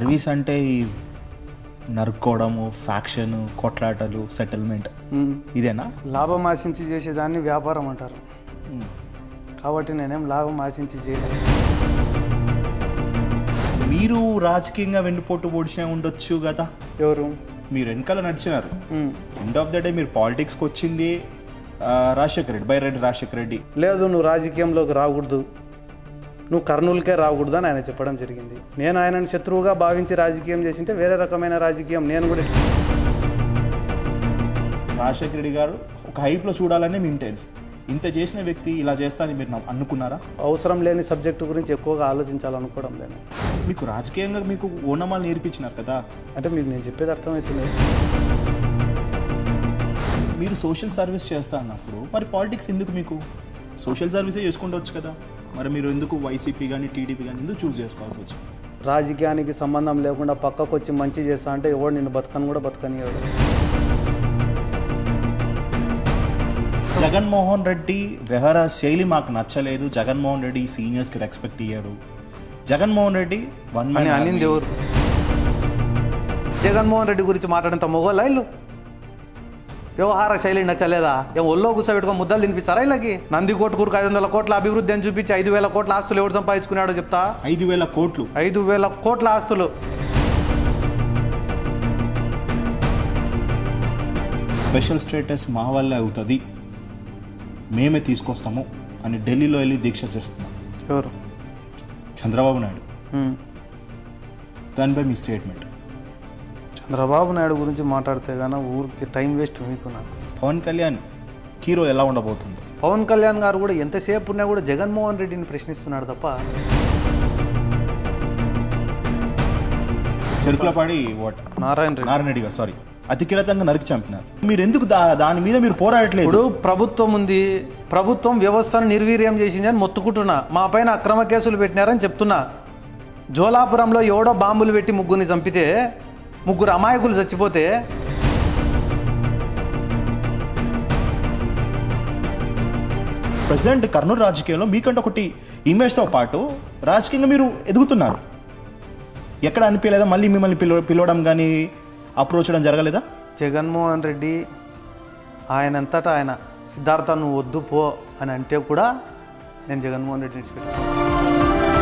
Service అంటే ఈ నరుక్కోవడము faction కొట్లాటలు సెటిల్మెంట్ ఉమ్. ఇదేనా లాభం ఆశించి చేసేదాన్ని వ్యాపారం అంటారు కాబట్టి నేనేం లాభం ఆశించి చేయలేదు మీరు రాజకీయంగా వెన్నుపోటు పొడిచే ఉండొచ్చు కదా ఎవరు మీరు వెనకాల నడిచినారు um. End of the day మీరు పాలిటిక్స్కి వచ్చింది ఆ, రాజశేఖర రెడ్డి బైరెడ్డి రాజశేఖర రెడ్డి లేదు నువ్వు రాజకీయంలోకి రాకూడదు నువ్వు కర్నూలుకే రాకూడదు అని ఆయన చెప్పడం జరిగింది నేను ఆయనను శత్రువుగా భావించి రాజకీయం చేసింటే వేరే రకమైన రాజకీయం నేను కూడా రాజశేఖర రెడ్డి గారు ఒక హైప్లో చూడాలనే మీ ఇంటెన్స్ ఇంత చేసిన వ్యక్తి ఇలా చేస్తానని మీరు నమ్ము- అనుకున్నారా అవసరం లేని సబ్జెక్టు గురించి ఎక్కువగా ఆలోచించాలనుకోవడం లేదు మీకు రాజకీయంగా మీకు ఓనమాలు నేర్పించినారు కదా అంటే మీకు నేను చెప్పేది అర్థమవుతుంది మీరు సోషల్ సర్వీస్ చేస్తా అన్నప్పుడు మరి పాలిటిక్స్ ఎందుకు మీకు సోషల్ సర్వీసే చేసుకుంటవచ్చు కదా మరి మీరు ఎందుకు వైసీపీ కానీ టీడీపీ కానీ ఎందుకు చూస్ చేసుకోవాల్సి వచ్చింది రాజకీయానికి సంబంధం లేకుండా పక్కకు వచ్చి మంచి చేస్తా అంటే ఎవడు నిన్ను బతకని కూడా బతకనియాడు జగన్మోహన్ రెడ్డి వ్యవహార శైలి మాకు నచ్చలేదు జగన్మోహన్ రెడ్డి సీనియర్స్కి రెస్పెక్ట్ ఇయ్యాడు జగన్మోహన్ రెడ్డి వన్ అని మ్యాన్ అనింది ఎవరు జగన్మోహన్ రెడ్డి గురించి మాట్లాడేంత మొగోళ్ళ ఇల్లు వ్యవహార శైలి నచ్చలేదా ఏం ఒళ్ళో కూర్చోబెట్టుకో ముద్దలు తినిపిస్తారా ఇళ్ళకి నంది కోటుకూరుకు ఐదు వందల కోట్ల అభివృద్ధి అని చూపించి ఐదు వేల కోట్ల ఆస్తులు ఎవడు సంపాదించుకున్నాడో చెప్తా ఐదు వేల కోట్లు ఐదు వేల కోట్ల ఆస్తులు స్పెషల్ స్టేటస్ మా వల్లే అవుతుంది మేమే తీసుకొస్తాము అని ఢిల్లీలో వెళ్ళి దీక్ష చేస్తున్నాం ఎవరు చంద్రబాబు నాయుడు హ్మ్. దానిపై మీ స్టేట్మెంట్ చంద్రబాబు నాయుడు గురించి మాట్లాడితే గాన ఊరికి టైం వేస్ట్ మీకు నాకు పవన్ కళ్యాణ్ హీరో ఎలా ఉండబోతుంది పవన్ కళ్యాణ్ గారు కూడా ఎంతసేపు ఉన్నా కూడా జగన్మోహన్ రెడ్డిని ప్రశ్నిస్తున్నాడు తప్ప చెరుకులపాడి వాట్ నారాయణ రెడ్డి నారాయణ రెడ్డి గారు సారీ అతికిరతంగా నరికి చంపినారు మీరు ఎందుకు దా దాని మీద మీరు పోరాడట్లేదు ఇప్పుడు ప్రభుత్వం ఉంది ప్రభుత్వం వ్యవస్థను నిర్వీర్యం చేసింది అని మొత్తుకుంటున్నా మా పైన అక్రమ కేసులు పెట్టినారని చెప్తున్నా జోలాపురంలో ఎవడో బాంబులు పెట్టి ముగ్గురిని చంపితే ముగ్గురు అమాయకులు చచ్చిపోతే ప్రజెంట్ కర్నూలు రాజకీయంలో మీకంటే ఒకటి ఇమేజ్తో పాటు రాజకీయంగా మీరు ఎదుగుతున్నారు ఎక్కడ అనిపించలేదా మళ్ళీ మిమ్మల్ని పిలవ పిలవడం కానీ అప్రోచ్ చేయడం జరగలేదా జగన్మోహన్ రెడ్డి ఆయనంతటా ఆయన సిద్ధార్థ నువ్వు వద్దు పో అని అంటే కూడా నేను జగన్మోహన్ రెడ్డిని విడిచిపెట్టాను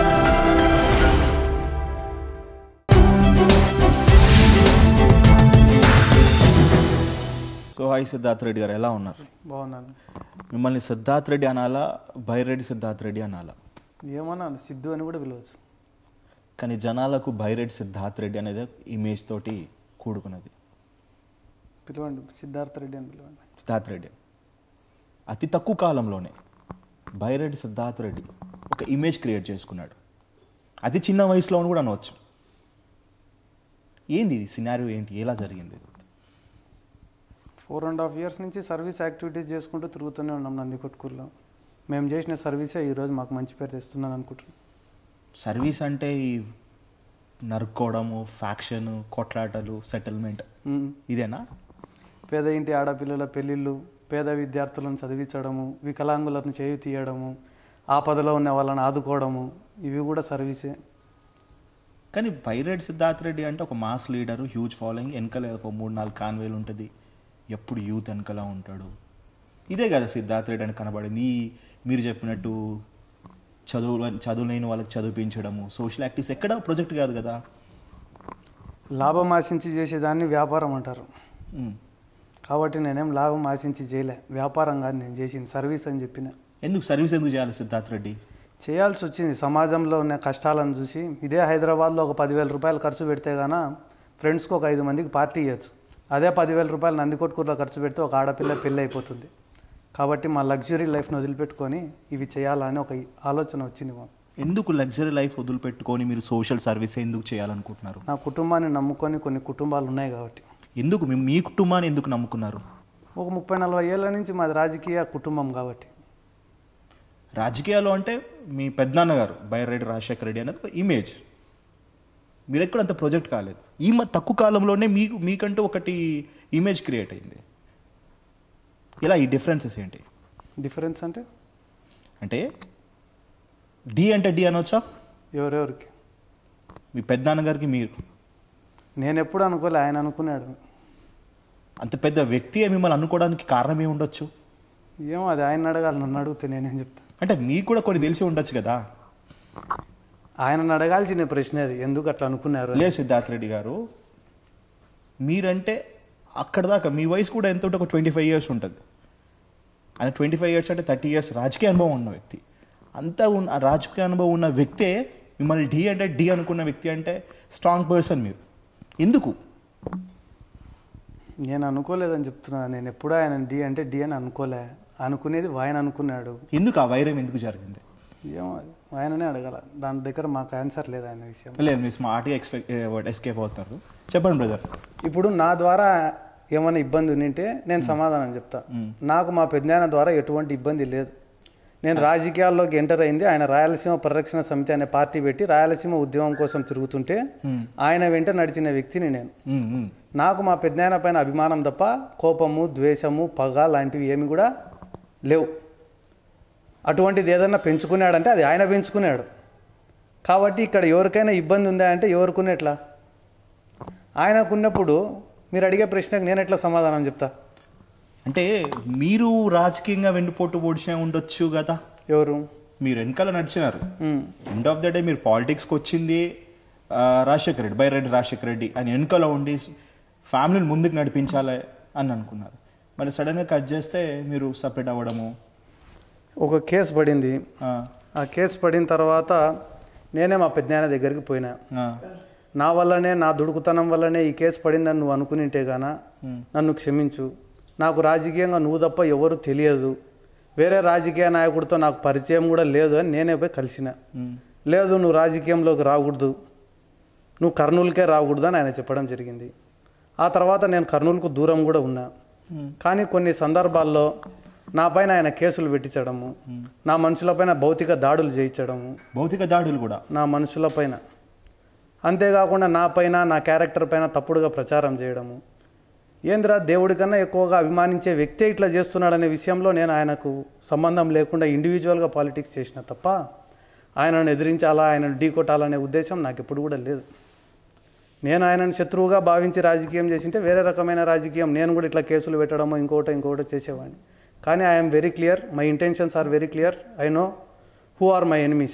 సో హాయ్ సిద్ధార్థ్ రెడ్డి గారు ఎలా ఉన్నారు బాగున్నాను మిమ్మల్ని సిద్ధార్థ్ రెడ్డి అనాలా బైరెడ్డి సిద్ధార్థ్ రెడ్డి అనాలా ఏమన్నాను సిద్ధు అని కూడా పిలవచ్చు కానీ జనాలకు బైరెడ్డి సిద్ధార్థ్ రెడ్డి అనేది ఇమేజ్ తోటి కూడుకున్నది పిలవండి సిద్ధార్థ రెడ్డి అని పిలవండి సిద్ధార్థ్ రెడ్డి అతి తక్కువ కాలంలోనే బైరెడ్డి సిద్ధార్థ్ రెడ్డి ఒక ఇమేజ్ క్రియేట్ చేసుకున్నాడు అతి చిన్న వయసులో కూడా అనవచ్చు ఏంది ఇది సినారియో ఏంటి ఎలా జరిగింది ఫోర్ అండ్ హాఫ్ ఇయర్స్ నుంచి సర్వీస్ యాక్టివిటీస్ చేసుకుంటూ తిరుగుతూనే ఉన్నాం నందికొట్కూరులో మేము చేసిన సర్వీసే ఈరోజు మాకు మంచి పేరు తెస్తుందని అనుకుంటున్నాం సర్వీస్ అంటే ఈ నరుక్కోవడము ఫ్యాక్షన్ కొట్లాటలు సెటిల్మెంట్ మ్మ్. ఇదేనా పేద ఇంటి ఆడపిల్లల పెళ్ళిళ్ళు పేద విద్యార్థులను చదివించడము వికలాంగులను చేయి తీయడము ఆపదలో ఉన్న వాళ్ళని ఆదుకోవడము ఇవి కూడా సర్వీసే కానీ బైరెడ్డి సిద్ధార్థ్ రెడ్డి అంటే ఒక మాస్ లీడరు హ్యూజ్ ఫాలోయింగ్ వెనకాల ఒక మూడు నాలుగు కాన్వేలు ఉంటుంది ఎప్పుడు యూత్ వెనకాల ఉంటాడు ఇదే కదా సిద్ధార్థ్ రెడ్డి అని కనబడింది ఈ మీరు చెప్పినట్టు చదువు చదువులేని వాళ్ళకి చదివించడము సోషల్ యాక్టివ్స్ ఎక్కడ ప్రొజెక్ట్ కాదు కదా లాభం ఆశించి చేసేదాన్ని వ్యాపారం అంటారు ఉమ్. కాబట్టి నేనేం లాభం ఆశించి చేయలే వ్యాపారం కాదు నేను చేసింది సర్వీస్ అని చెప్పిన ఎందుకు సర్వీస్ ఎందుకు చేయాలి సిద్ధార్థ్ రెడ్డి చేయాల్సి వచ్చింది సమాజంలో ఉన్న కష్టాలను చూసి ఇదే హైదరాబాద్లో ఒక పదివేల రూపాయలు ఖర్చు పెడితే గాన ఫ్రెండ్స్కి ఒక ఐదు మందికి పార్టీ ఇవ్వచ్చు అదే పదివేల రూపాయలు నందికొట్కూరులో ఖర్చు పెడితే ఒక ఆడపిల్ల పెళ్ళి అయిపోతుంది కాబట్టి మా లగ్జరీ లైఫ్ని వదిలిపెట్టుకొని ఇవి చేయాలని ఒక ఆలోచన వచ్చింది మాకు ఎందుకు లగ్జరీ లైఫ్ వదిలిపెట్టుకొని మీరు సోషల్ సర్వీస్ ఎందుకు చేయాలనుకుంటున్నారు నా కుటుంబాన్ని నమ్ముకొని కొన్ని కుటుంబాలు ఉన్నాయి కాబట్టి ఎందుకు మీ- మీ కుటుంబాన్ని ఎందుకు నమ్ముకున్నారు ఒక ముప్పై నలభై ఏళ్ళ నుంచి మాది రాజకీయ కుటుంబం కాబట్టి రాజకీయాలు అంటే మీ పెద్దనాన్నగారు బైరెడ్డి రాజశేఖర రెడ్డి అనేది ఒక ఇమేజ్ మీరు ఎక్కడ అంత ప్రొజెక్ట్ కాలేదు ఈ మ తక్కువ కాలంలోనే మీకు మీకంటూ ఒకటి ఇమేజ్ క్రియేట్ అయింది ఇలా ఈ డిఫరెన్సెస్ ఏంటి డిఫరెన్స్ అంటే అంటే డి అంటే డి అనొచ్చా ఎవరెవరికి మీ పెద్దనాన్నగారికి మీరు నేను ఎప్పుడు అనుకోలే ఆయన అనుకున్నాడు అంత పెద్ద వ్యక్తి మిమ్మల్ని అనుకోవడానికి కారణం ఏమి ఉండొచ్చు ఏమో అది ఆయన అడగాలి నన్ను అడిగితే నేనేం చెప్తా అంటే మీకు కూడా కొన్ని తెలిసి ఉండొచ్చు కదా ఆయనను అడగాల్సిన ప్రశ్న అది ఎందుకు అట్లా అనుకున్నారు అని. లేదు సిద్ధార్థ్ రెడ్డి గారు మీరంటే అక్కడ దాకా మీ వయసు కూడా ఎంత ఉంటే ఒక ట్వంటీ ఫైవ్ ఇయర్స్ ఉంటుంది ఆయన ట్వంటీ ఫైవ్ ఇయర్స్ అంటే థర్టీ ఇయర్స్ రాజకీయ అనుభవం ఉన్న వ్యక్తి అంత ఉన్న ఆ రాజకీయ అనుభవం ఉన్న వ్యక్తే మిమ్మల్ని డి అంటే డి అనుకున్న వ్యక్తి అంటే స్ట్రాంగ్ పర్సన్ మీరు ఎందుకు నేను అనుకోలేదని చెప్తున్నా నేను ఎప్పుడు ఆయన డి అంటే డి అని అనుకోలే అనుకునేది ఆయన అనుకున్నాడు ఎందుకు ఆ వైరం ఎందుకు జరిగింది ఏమో అది ఆయననే అడగాల దాని దగ్గర మాకు ఆన్సర్ లేదు ఆయన విషయం లేదు మీరు స్మార్ట్గా ఎక్స్పెక్ట్ ఎస్కేప్ అవుతారు చెప్పండి బ్రదర్ ఇప్పుడు నా ద్వారా ఏమైనా ఇబ్బంది ఉండింటే నేను సమాధానం చెప్తా మ్మ్. నాకు మా పెద్దనాయన ద్వారా ఎటువంటి ఇబ్బంది లేదు నేను రాజకీయాల్లోకి ఎంటర్ అయింది ఆయన రాయలసీమ పరిరక్షణ సమితి అనే పార్టీ పెట్టి రాయలసీమ ఉద్యమం కోసం తిరుగుతుంటే మ్మ్. ఆయన వెంట నడిచిన వ్యక్తిని నేను మ్మ్, మ్మ్. నాకు మా పెద్దనాయన పైన అభిమానం తప్ప కోపము ద్వేషము పగ లాంటివి ఏమి కూడా లేవు అటువంటిది ఏదన్నా పెంచుకున్నాడంటే అది ఆయన పెంచుకున్నాడు కాబట్టి ఇక్కడ ఎవరికైనా ఇబ్బంది ఉందా అంటే ఎవరుకునేట్లా ఆయనకున్నప్పుడు మీరు అడిగే ప్రశ్నకు నేను ఎట్లా సమాధానం చెప్తా అంటే మీరు రాజకీయంగా వెన్నుపోటు పొడిచే ఉండొచ్చు కదా ఎవరు మీరు వెనకాల నడిచినారు um, end of the day మీరు పాలిటిక్స్కి వచ్చింది ఆ, రాజశేఖర రెడ్డి బైరెడ్డి రాజశేఖర రెడ్డి అని వెనకాల ఉండి ఫ్యామిలీని ముందుకు నడిపించాలి అని అనుకున్నారు మరి సడన్గా కట్ చేస్తే మీరు సపరేట్ అవ్వడము ఒక కేసు పడింది ఆ, ఆ కేసు పడిన తర్వాత నేనే మా పెద్దనాయన దగ్గరికి పోయినా ఆ, నా వల్లనే నా దుడుకుతనం వల్లనే ఈ కేసు పడిందని నువ్వు అనుకునింటే గాన ఉమ్, నన్ను క్షమించు నాకు రాజకీయంగా నువ్వు తప్ప ఎవరు తెలియదు వేరే రాజకీయ నాయకుడితో నాకు పరిచయం కూడా లేదు అని నేనే పోయి కలిసిన ఉమ్, లేదు నువ్వు రాజకీయంలోకి రాకూడదు నువ్వు కర్నూలుకే రాకూడదు అని ఆయన చెప్పడం జరిగింది ఆ తర్వాత నేను కర్నూలుకు దూరం కూడా ఉన్నా ఉమ్, కానీ కొన్ని సందర్భాల్లో నా పైన ఆయన కేసులు పెట్టించడము నా మనుషులపైన భౌతిక దాడులు చేయించడము భౌతిక దాడులు కూడా నా మనుషులపైన అంతేకాకుండా నా పైన నా క్యారెక్టర్ పైన తప్పుడుగా ప్రచారం చేయడము ఏంద్రా దేవుడి కన్నా ఎక్కువగా అభిమానించే వ్యక్తే ఇట్లా చేస్తున్నాడనే విషయంలో నేను ఆయనకు సంబంధం లేకుండా ఇండివిజువల్గా పాలిటిక్స్ చేసిన తప్ప ఆయనను ఎదిరించాలా ఆయనను ఢీకొట్టాలనే ఉద్దేశం నాకు ఎప్పుడు కూడా లేదు నేను ఆయనను శత్రువుగా భావించి రాజకీయం చేసింటే వేరే రకమైన రాజకీయం నేను కూడా ఇట్లా కేసులు పెట్టడమో ఇంకోటి ఇంకోటి చేసేవాడిని కానీ I'm very clear my intentions are very clear I know who are my enemies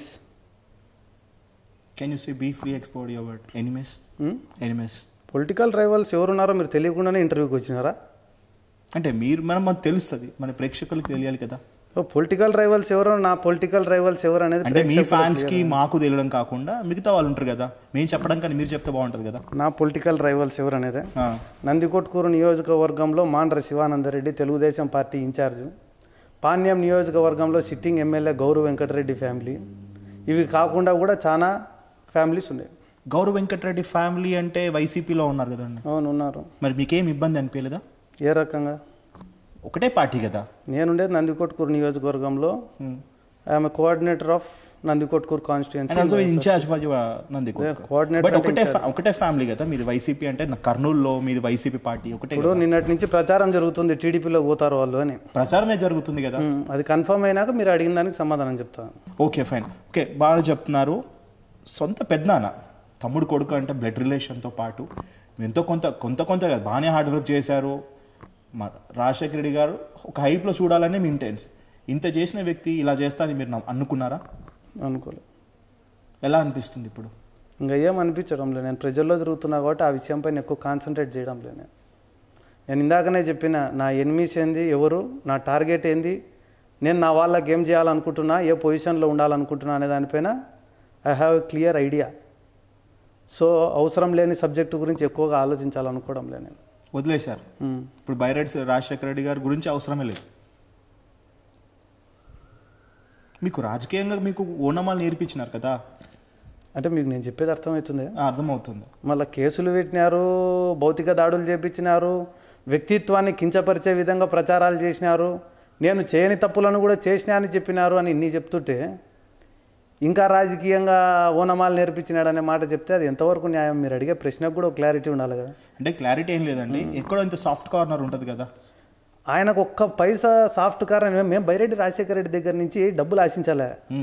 can you see be free export your enemies enemies political rivals ఎవరున్నారో మీరు తెలియకుండానే ఇంటర్వ్యూకి వచ్చినారా అంటే మీరు మనం మనకు తెలుస్తుంది మన ప్రేక్షకులకు తెలియాలి కదా పొలిటికల్ రైవల్స్ ఎవరో నా పొలిటికల్ రైవల్స్ ఎవరు అనేది అంటే మీ ప్రేక్షకులకు ఫ్యాన్స్ కి తెలియాలి. మాకు తెలియడం కాకుండా మిగతా వాళ్ళు ఉంటారు కదా మేము చెప్పడం కానీ మీరు చెప్తే బాగుంటుంది కదా నా పొలిటికల్ రైవల్స్ ఎవరు అనేది ఆ, నందికొట్కూరు నియోజకవర్గంలో మాండ్ర శివానందరెడ్డి తెలుగుదేశం పార్టీ ఇన్ఛార్జు పాణ్యం నియోజకవర్గంలో sitting MLA Gaurav Venkata Reddy family ఇవి కాకుండా కూడా చాలా ఫ్యామిలీస్ ఉన్నాయి గౌరవ్ వెంకటరెడ్డి ఫ్యామిలీ అంటే వైసీపీలో ఉన్నారు కదండి అవును ఉన్నారు మరి మీకేం ఇబ్బంది అనిపించలేదా ఏ రకంగా ఒకటే పార్టీ కదా నేనుండేది నందికొట్కూరు నియోజకవర్గంలో I'm coordinator of Nandikotkur and also constituency incharge for Nandi coordinator but అంటే ఒకటే fa- ఒకటే ఫ్యామిలీ కదా మీది వైసీపీ అంటే నా కర్నూలులో మీది వైసీపీ పార్టీ ఒకటే ఇప్పుడు కదా. నిన్నటి నుంచి ప్రచారం జరుగుతుంది టీడీపీలో పోతారు వాళ్ళు అని ప్రచారమే జరుగుతుంది కదా ఉమ్, అది కన్ఫర్మ్ అయినాక మీరు అడిగిన దానికి సమాధానం చెప్తాను ఓకే ఫైన్ ఓకే బాగా చెప్తున్నారు సొంత పెద్దనాన్న తమ్ముడు కొడుకు అంటే బ్లడ్ రిలేషన్తో పాటు ఎంతో కొంత కొంత కొంత కాదు, బాగానే హార్డ్ వర్క్ చేశారు మా రాజశేఖర రెడ్డి గారు ఒక హైప్లో చూడాలనే మీ ఇంటెన్స్ ఇంత చేసిన వ్యక్తి ఇలా చేస్తానని మీరు నమ్ము- అనుకున్నారా అనుకోలేదు ఎలా అనిపిస్తుంది ఇప్పుడు ఇంకా ఏం అనిపించడం లేదు నేను ప్రజల్లో తిరుగుతున్నా కాబట్టి ఆ విషయంపై ఎక్కువ కాన్సన్ట్రేట్ చేయడం లేదు నేను నేను ఇందాకనే చెప్పిన నా ఎనిమిస్ ఏంది ఎవరు నా టార్గెట్ ఏంది నేను నా వాళ్ళకి ఏం చేయాలనుకుంటున్నా ఏ పొజిషన్లో ఉండాలనుకుంటున్నా అనే దానిపైన I have a clear idea so అవసరం లేని సబ్జెక్టు గురించి ఎక్కువగా ఆలోచించాలనుకోవడం లేదు నేను వదిలేశారు ఉమ్. ఇప్పుడు బైరెడ్స్ రాజశేఖర రెడ్డి గారి గురించి అవసరమే లేదు మీకు రాజకీయంగా మీకు ఓనమాలు నేర్పించినారు కదా అంటే మీకు నేను చెప్పేది అర్థమవుతుంది ఆ, అర్థమవుతుంది మళ్ళీ కేసులు పెట్టినారు భౌతిక దాడులు చేపించినారు వ్యక్తిత్వాన్ని కించపరిచే విధంగా ప్రచారాలు చేసినారు నేను చేయని తప్పులను కూడా చేసినా అని చెప్పినారు అని ఇన్ని చెప్తుంటే ఇంకా రాజకీయంగా ఓనమాలు నేర్పించినాడనే మాట చెప్తే అది ఎంతవరకు న్యాయం మీరు అడిగే ప్రశ్నకు కూడా క్లారిటీ ఉండాలి కదా అంటే క్లారిటీ ఏం లేదండి ఎక్కడో ఇంత సాఫ్ట్ కార్నర్ ఉంటుంది కదా ఆయనకు ఒక్క పైసా సాఫ్ట్ కార్ అని మేము బైరెడ్డి రాజశేఖర రెడ్డి దగ్గర నుంచి డబ్బులు ఆశించాలే మ్మ్.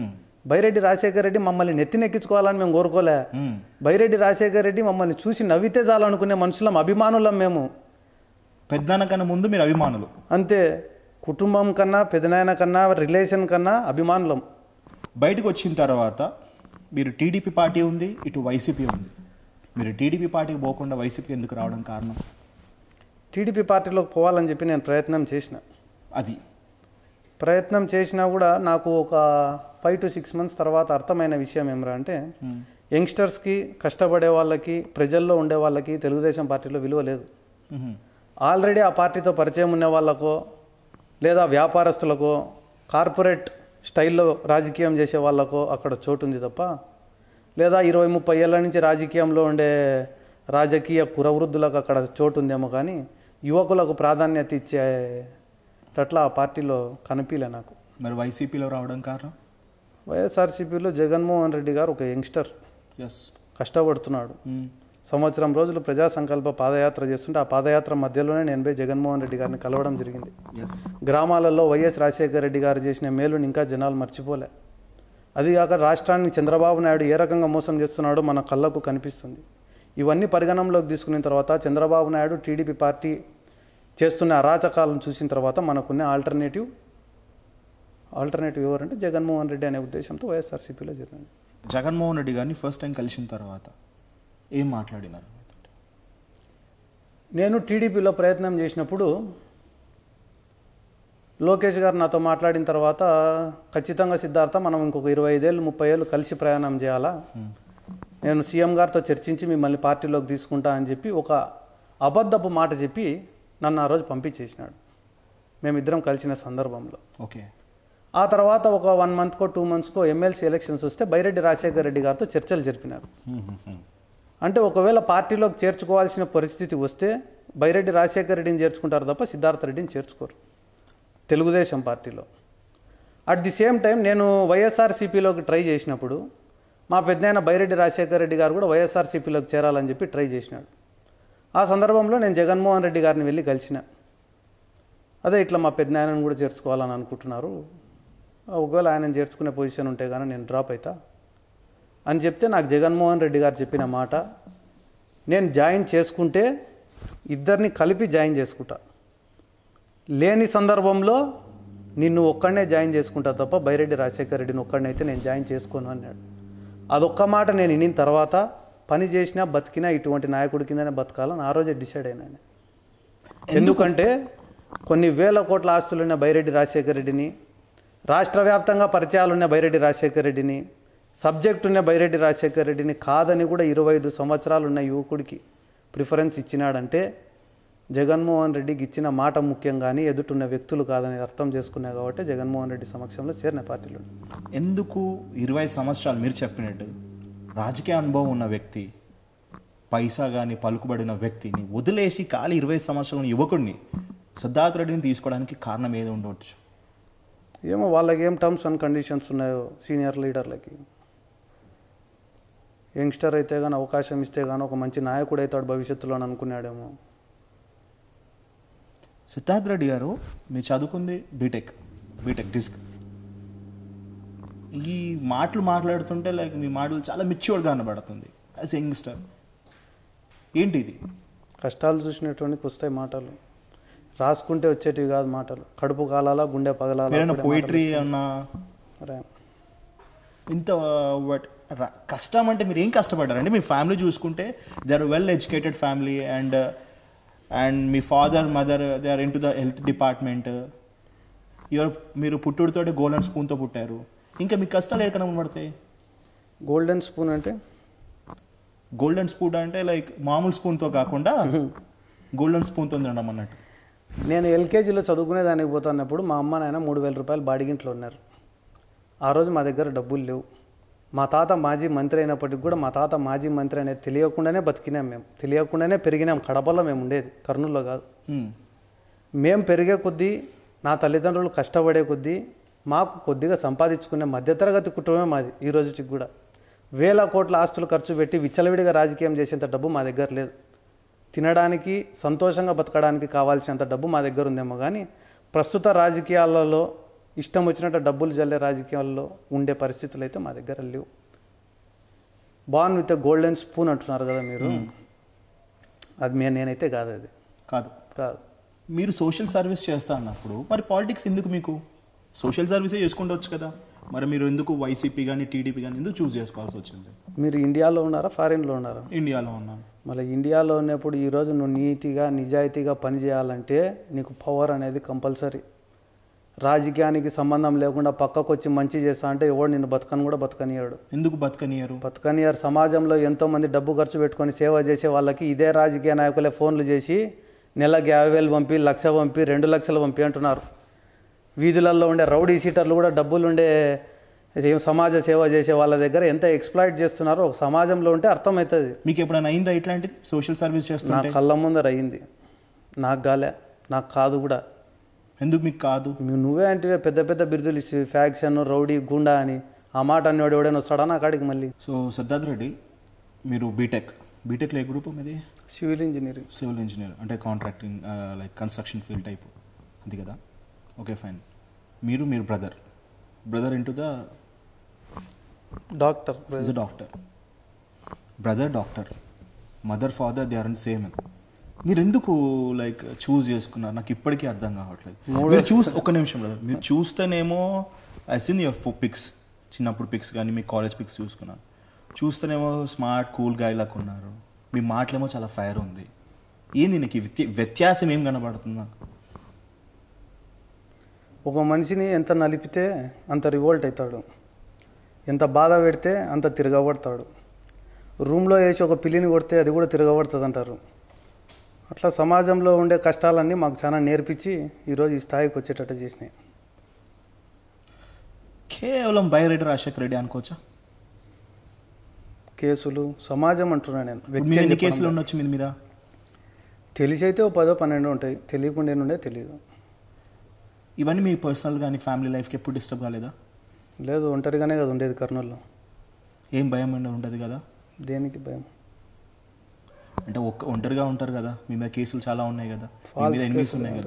బైరెడ్డి రాజశేఖర రెడ్డి మమ్మల్ని నెత్తినెక్కించుకోవాలని మేము కోరుకోలే మ్మ్. బైరెడ్డి రాజశేఖర రెడ్డి మమ్మల్ని చూసి నవ్వితే చాలనుకునే మనుషులం అభిమానులం మేము పెద్దన్న కన్నా ముందు మీరు అభిమానులు అంతే కుటుంబం కన్నా పెదనాయన కన్నా రిలేషన్ కన్నా అభిమానులం బయటకు వచ్చిన తర్వాత మీరు టీడీపీ పార్టీ ఉంది ఇటు వైసీపీ ఉంది మీరు టీడీపీ పార్టీకి పోకుండా వైసీపీ ఎందుకు రావడం కారణం టీడీపీ పార్టీలోకి పోవాలని చెప్పి నేను ప్రయత్నం చేసిన అది ప్రయత్నం చేసినా కూడా నాకు ఒక ఫైవ్ టు సిక్స్ మంత్స్ తర్వాత అర్థమైన విషయం ఏమరా అంటే మ్మ్. యంగ్స్టర్స్కి కష్టపడే వాళ్ళకి ప్రజల్లో ఉండే వాళ్ళకి తెలుగుదేశం పార్టీలో విలువ లేదు మ్మ్. ఆల్రెడీ ఆ పార్టీతో పరిచయం ఉన్న వాళ్ళకో లేదా వ్యాపారస్తులకో కార్పొరేట్ స్టైల్లో రాజకీయం చేసే వాళ్ళకో అక్కడ చోటు ఉంది తప్ప లేదా ఇరవై ముప్పై ఏళ్ళ నుంచి రాజకీయంలో ఉండే రాజకీయ కురవృద్ధులకు అక్కడ చోటు ఉందేమో కానీ యువకులకు ప్రాధాన్యత ఇచ్చేటట్లా ఆ పార్టీలో కనిపించలే నాకు మరి వైసీపీలో రావడం కారణం వైఎస్ఆర్సీపీలో జగన్మోహన్ రెడ్డి గారు ఒక యంగ్స్టర్ ఎస్ కష్టపడుతున్నాడు సంవత్సరం రోజులు ప్రజా సంకల్ప పాదయాత్ర చేస్తుంటే ఆ పాదయాత్ర మధ్యలోనే నేను పోయి జగన్మోహన్ రెడ్డి గారిని కలవడం జరిగింది ఎస్ గ్రామాలలో వైఎస్ రాజశేఖర రెడ్డి గారు చేసిన మేలుని ఇంకా జనాలు మర్చిపోలే అది కాక రాష్ట్రాన్ని చంద్రబాబు నాయుడు ఏ రకంగా మోసం చేస్తున్నాడో మన కళ్ళకు కనిపిస్తుంది ఇవన్నీ పరిగణనలోకి తీసుకున్న తర్వాత చంద్రబాబు నాయుడు టీడీపీ పార్టీ చేస్తున్న అరాచకాలను చూసిన తర్వాత మనకున్న ఆల్టర్నేటివ్ ఆల్టర్నేటివ్ ఎవరంటే జగన్మోహన్ రెడ్డి అనే ఉద్దేశంతో వైఎస్ఆర్సీపీలో జరిగింది జగన్మోహన్ రెడ్డి గారిని ఫస్ట్ టైం కలిసిన తర్వాత ఏం మాట్లాడినారు నేను టీడీపీలో ప్రయత్నం చేసినప్పుడు లోకేష్ గారు నాతో మాట్లాడిన తర్వాత ఖచ్చితంగా సిద్ధార్థ మనం ఇంకొక ఇరవై ఐదేళ్ళు ముప్పై ఏళ్ళు కలిసి ప్రయాణం చేయాలా నేను సీఎం గారితో చర్చించి మిమ్మల్ని పార్టీలోకి తీసుకుంటా అని చెప్పి ఒక అబద్ధపు మాట చెప్పి నన్ను ఆ రోజు పంపించేసినాడు మేమిద్దరం కలిసిన సందర్భంలో ఓకే ఆ తర్వాత ఒక వన్ మంత్కో టూ మంత్స్కో ఎమ్మెల్సీ ఎలక్షన్స్ వస్తే బైరెడ్డి రాజశేఖర రెడ్డి గారితో చర్చలు జరిపినారు అంటే ఒకవేళ పార్టీలోకి చేర్చుకోవాల్సిన పరిస్థితి వస్తే బైరెడ్డి రాజశేఖర రెడ్డిని చేర్చుకుంటారు తప్ప సిద్ధార్థ రెడ్డిని చేర్చుకోరు తెలుగుదేశం పార్టీలో అట్ ది సేమ్ టైం నేను వైఎస్ఆర్సీపీలోకి ట్రై చేసినప్పుడు మా పెద్దనాయన బైరెడ్డి రాజశేఖర రెడ్డి గారు కూడా వైఎస్ఆర్సీపీలోకి చేరాలని చెప్పి ట్రై చేసినాడు ఆ సందర్భంలో నేను జగన్మోహన్ రెడ్డి గారిని వెళ్ళి కలిసిన అదే ఇట్లా మా పెద్దనాయనను కూడా చేర్చుకోవాలని అనుకుంటున్నారు ఒకవేళ ఆయనను చేర్చుకునే పొజిషన్ ఉంటే కానీ నేను డ్రాప్ అవుతా అని చెప్తే నాకు జగన్మోహన్ రెడ్డి గారు చెప్పిన మాట నేను జాయిన్ చేసుకుంటే ఇద్దరిని కలిపి జాయిన్ చేసుకుంటా లేని సందర్భంలో నిన్ను ఒక్కడనే జాయిన్ చేసుకుంటా తప్ప బైరెడ్డి రాజశేఖర రెడ్డిని ఒక్కడనైతే నేను జాయిన్ చేసుకోను అన్నాడు అదొక్క మాట నేను వినిన తర్వాత పని చేసినా బతికినా ఇటువంటి నాయకుడి కిందనే బతకాలని ఆ రోజే డిసైడ్ అయినాను ఎందుకంటే కొన్ని వేల కోట్ల ఆస్తులున్న బైరెడ్డి రాజశేఖర రెడ్డిని రాష్ట్ర వ్యాప్తంగా పరిచయాలున్న బైరెడ్డి రాజశేఖర రెడ్డిని సబ్జెక్ట్ ఉన్న బైరెడ్డి రాజశేఖర రెడ్డిని కాదని కూడా ఇరవై ఐదు సంవత్సరాలు ఉన్న యువకుడికి ప్రిఫరెన్స్ ఇచ్చినాడంటే జగన్మోహన్ రెడ్డికి ఇచ్చిన మాట ముఖ్యం కానీ ఎదుటున్న వ్యక్తులు కాదని అర్థం చేసుకున్నా కాబట్టి జగన్మోహన్ రెడ్డి సమక్షంలో చేరిన పార్టీలో ఎందుకు ఇరవై సంవత్సరాలు మీరు చెప్పినట్టు రాజకీయ అనుభవం ఉన్న వ్యక్తి పైసా కానీ పలుకుబడిన వ్యక్తిని వదిలేసి ఖాళీ ఇరవై సంవత్సరాల యువకుడిని సిద్ధార్థ రెడ్డిని తీసుకోవడానికి కారణం ఏది ఉండవచ్చు ఏమో వాళ్ళకి ఏం టర్మ్స్ అండ్ కండిషన్స్ ఉన్నాయో సీనియర్ లీడర్లకి యంగ్స్టర్ అయితే కానీ అవకాశం ఇస్తే కానీ ఒక మంచి నాయకుడు అవుతాడు భవిష్యత్తులో అని అనుకున్నాడేమో సిద్ధార్థ రెడ్డి గారు మీరు చదువుకుంది బీటెక్ బీటెక్ డిస్క్ ఈ మాటలు మాట్లాడుతుంటే లైక్ మీ మాటలు చాలా మిచ్యూర్డ్గా కనబడుతుంది యాజ్ యంగ్స్టర్ ఏంటి ఇది కష్టాలు చూసినటువంటి వస్తాయి మాటలు రాసుకుంటే వచ్చేటివి కాదు మాటలు కడుపు కాలాలా గుండె పగలాలా మీరైనా అప్పుడే పోయిటరీ మాటలు అన్నా వస్తాయి. అరే, ఇంత what- ర- కష్టం అంటే మీరు ఏం కష్టపడ్డారండి మీ ఫ్యామిలీ చూసుకుంటే they are well educated family and and మీ father mother they are into the health department your మీరు పుట్టుడితోటి గోల్డెన్ స్పూన్తో పుట్టారు ఇంకా మీ కష్టాలు ఎక్కడ కనబడతాయి గోల్డెన్ స్పూన్ అంటే గోల్డెన్ స్పూన్ అంటే లైక్ మామూలు స్పూన్తో కాకుండా గోల్డెన్ స్పూన్తో తినడం అన్నట్టు నేను ఎల్కేజీలో చదువుకునే దానికి పోతున్నప్పుడు మా అమ్మ నాయన మూడు వేల రూపాయలు బాడిగింట్లో ఉన్నారు ఆ రోజు మా దగ్గర డబ్బులు లేవు మా తాత మాజీ మంత్రి అయినప్పటికి కూడా మా తాత మాజీ మంత్రి అనేది తెలియకుండానే బతికినాం మేము తెలియకుండానే పెరిగినాం కడపలో మేము ఉండేది కర్నూలులో కాదు Hmm. మేము పెరిగే కొద్దీ నా తల్లిదండ్రులు కష్టపడే కొద్దీ మాకు కొద్దిగా సంపాదించుకునే మధ్యతరగతి కుటుంబమే మాది ఈ రోజుకి కూడా వేల కోట్ల ఆస్తులు ఖర్చు పెట్టి విచ్చలవిడిగా రాజకీయం చేసేంత డబ్బు మా దగ్గర లేదు తినడానికి సంతోషంగా బతకడానికి కావాల్సినంత డబ్బు మా దగ్గర ఉందేమో కానీ ప్రస్తుత రాజకీయాలలో ఇష్టం వచ్చినట్టు డబ్బులు జల్లే రాజకీయాల్లో ఉండే పరిస్థితులు అయితే మా దగ్గర లేవు బాన్ విత్ గోల్డెన్ స్పూన్ అంటున్నారు కదా మీరు అది మే నేనైతే కాదు అది కాదు కాదు మీరు సోషల్ సర్వీస్ చేస్తా అన్నప్పుడు మరి పాలిటిక్స్ ఎందుకు మీకు సోషల్ సర్వీసే చేసుకుంటవచ్చు కదా మరి మీరు ఎందుకు వైసీపీ కానీ టీడీపీ కానీ ఎందుకు చూస్ చేసుకోవాల్సి వచ్చింది మీరు ఇండియాలో ఉన్నారా ఫారిన్లో ఉన్నారా ఇండియాలో ఉన్నాను మళ్ళీ ఇండియాలో ఉన్నప్పుడు ఈరోజు నువ్వు నీతిగా నిజాయితీగా పనిచేయాలంటే నీకు పవర్ అనేది కంపల్సరీ రాజకీయానికి సంబంధం లేకుండా పక్కకు వచ్చి మంచి చేస్తా అంటే ఎవడు నిన్ను బతకని కూడా బతకనియాడు ఎందుకు బతకనియరు బతకనియారు సమాజంలో ఎంతోమంది డబ్బు ఖర్చు పెట్టుకొని సేవ చేసే వాళ్ళకి ఇదే రాజకీయ నాయకులే ఫోన్లు చేసి నెలకి యాభై వేలు పంపి లక్ష పంపి రెండు లక్షలు పంపి అంటున్నారు వీధులలో ఉండే రౌడీ సీటర్లు కూడా డబ్బులు ఉండే ఏం సమాజ సేవ చేసే వాళ్ళ దగ్గర ఎంత ఎక్స్ప్లాయిట్ చేస్తున్నారో ఒక సమాజంలో ఉంటే అర్థమవుతుంది మీకు ఎప్పుడైనా అయిందా ఇట్లాంటిది సోషల్ సర్వీస్ నా చేస్తుంటే కళ్ళ ముందర అయ్యింది నాకు గాలే నాకు కాదు కూడా ఎందుకు మీకు కాదు నువ్వు నువ్వే అంటే పెద్ద పెద్ద బిరుదులు ఇచ్చి ఫ్యాక్షన్ రౌడీ గుండా అని ఆ మాట అన్నవాడు ఎవడైనా వస్తాడా నా కాడికి మళ్ళీ సో సిద్ధార్థ్ రెడ్డి మీరు బీటెక్ బీటెక్లో ఏ గ్రూప్ మీది సివిల్ ఇంజనీరింగ్ సివిల్ ఇంజనీర్ అంటే contracting like construction field type అంతే కదా ఓకే ఫైన్ మీరు మీరు brother brother into the doctor is a doctor brother doctor mother father they are and same మీరు ఎందుకు లైక్ చూస్ చేసుకున్నారు నాకు ఇప్పటికీ అర్థం కావట్లేదు మీరు చూస్ ఒక్క నిమిషం బ్రదర్ మీరు చూస్తేనేమో ఐ సీన్ యువర్ ఫో పిక్స్ చిన్నప్పుడు పిక్స్ కానీ మీ కాలేజ్ పిక్స్ చూసుకున్నాను చూస్తేనేమో స్మార్ట్ కూల్ గాయ్ లాగా ఉన్నారు మీ మాటలేమో చాలా ఫైర్ ఉంది ఏంది నీకు ఈ వ్యత్య- వ్యత్యాసం ఏం కనబడుతుంది నాకు ఒక మనిషిని ఎంత నలిపితే అంత రివోల్ట్ అవుతాడు ఎంత బాధ పెడితే అంత తిరగబడతాడు రూమ్లో వేసి ఒక పిల్లిని కొడితే అది కూడా తిరగబడుతుంది అంటారు అట్లా సమాజంలో ఉండే కష్టాలన్నీ మాకు చాలా నేర్పించి ఈరోజు ఈ స్థాయికి వచ్చేటట్టు చేసినాయి కేవలం బైరెడ్డి రాజశేఖర రెడ్డి అనుకోవచ్చా కేసులు సమాజం అంటున్నా నేను ఇప్పుడు వ్యక్తి మీరు అని ఎన్ని చెప్పడం కేసులు లేదు. ఉండొచ్చు మీద మీద తెలిసి అయితే ఓ పదో పన్నెండు ఉంటాయి తెలియకుండా ఉండే తెలియదు ఇవన్నీ మీ పర్సనల్ కానీ ఫ్యామిలీ లైఫ్కి ఎప్పుడు డిస్టర్బ్ కాలేదా లేదు ఒంటరిగానే కదా ఉండేది కర్నూలులో ఏం భయం అనేది ఉండదు కదా దేనికి భయం అంటే ఒక్క ఒంటరిగా ఉంటారు కదా మీ మీద కేసులు చాలా ఉన్నాయి కదా మీ False మీద ఎనిమిస్ కేసులు ఉన్నాయి కదా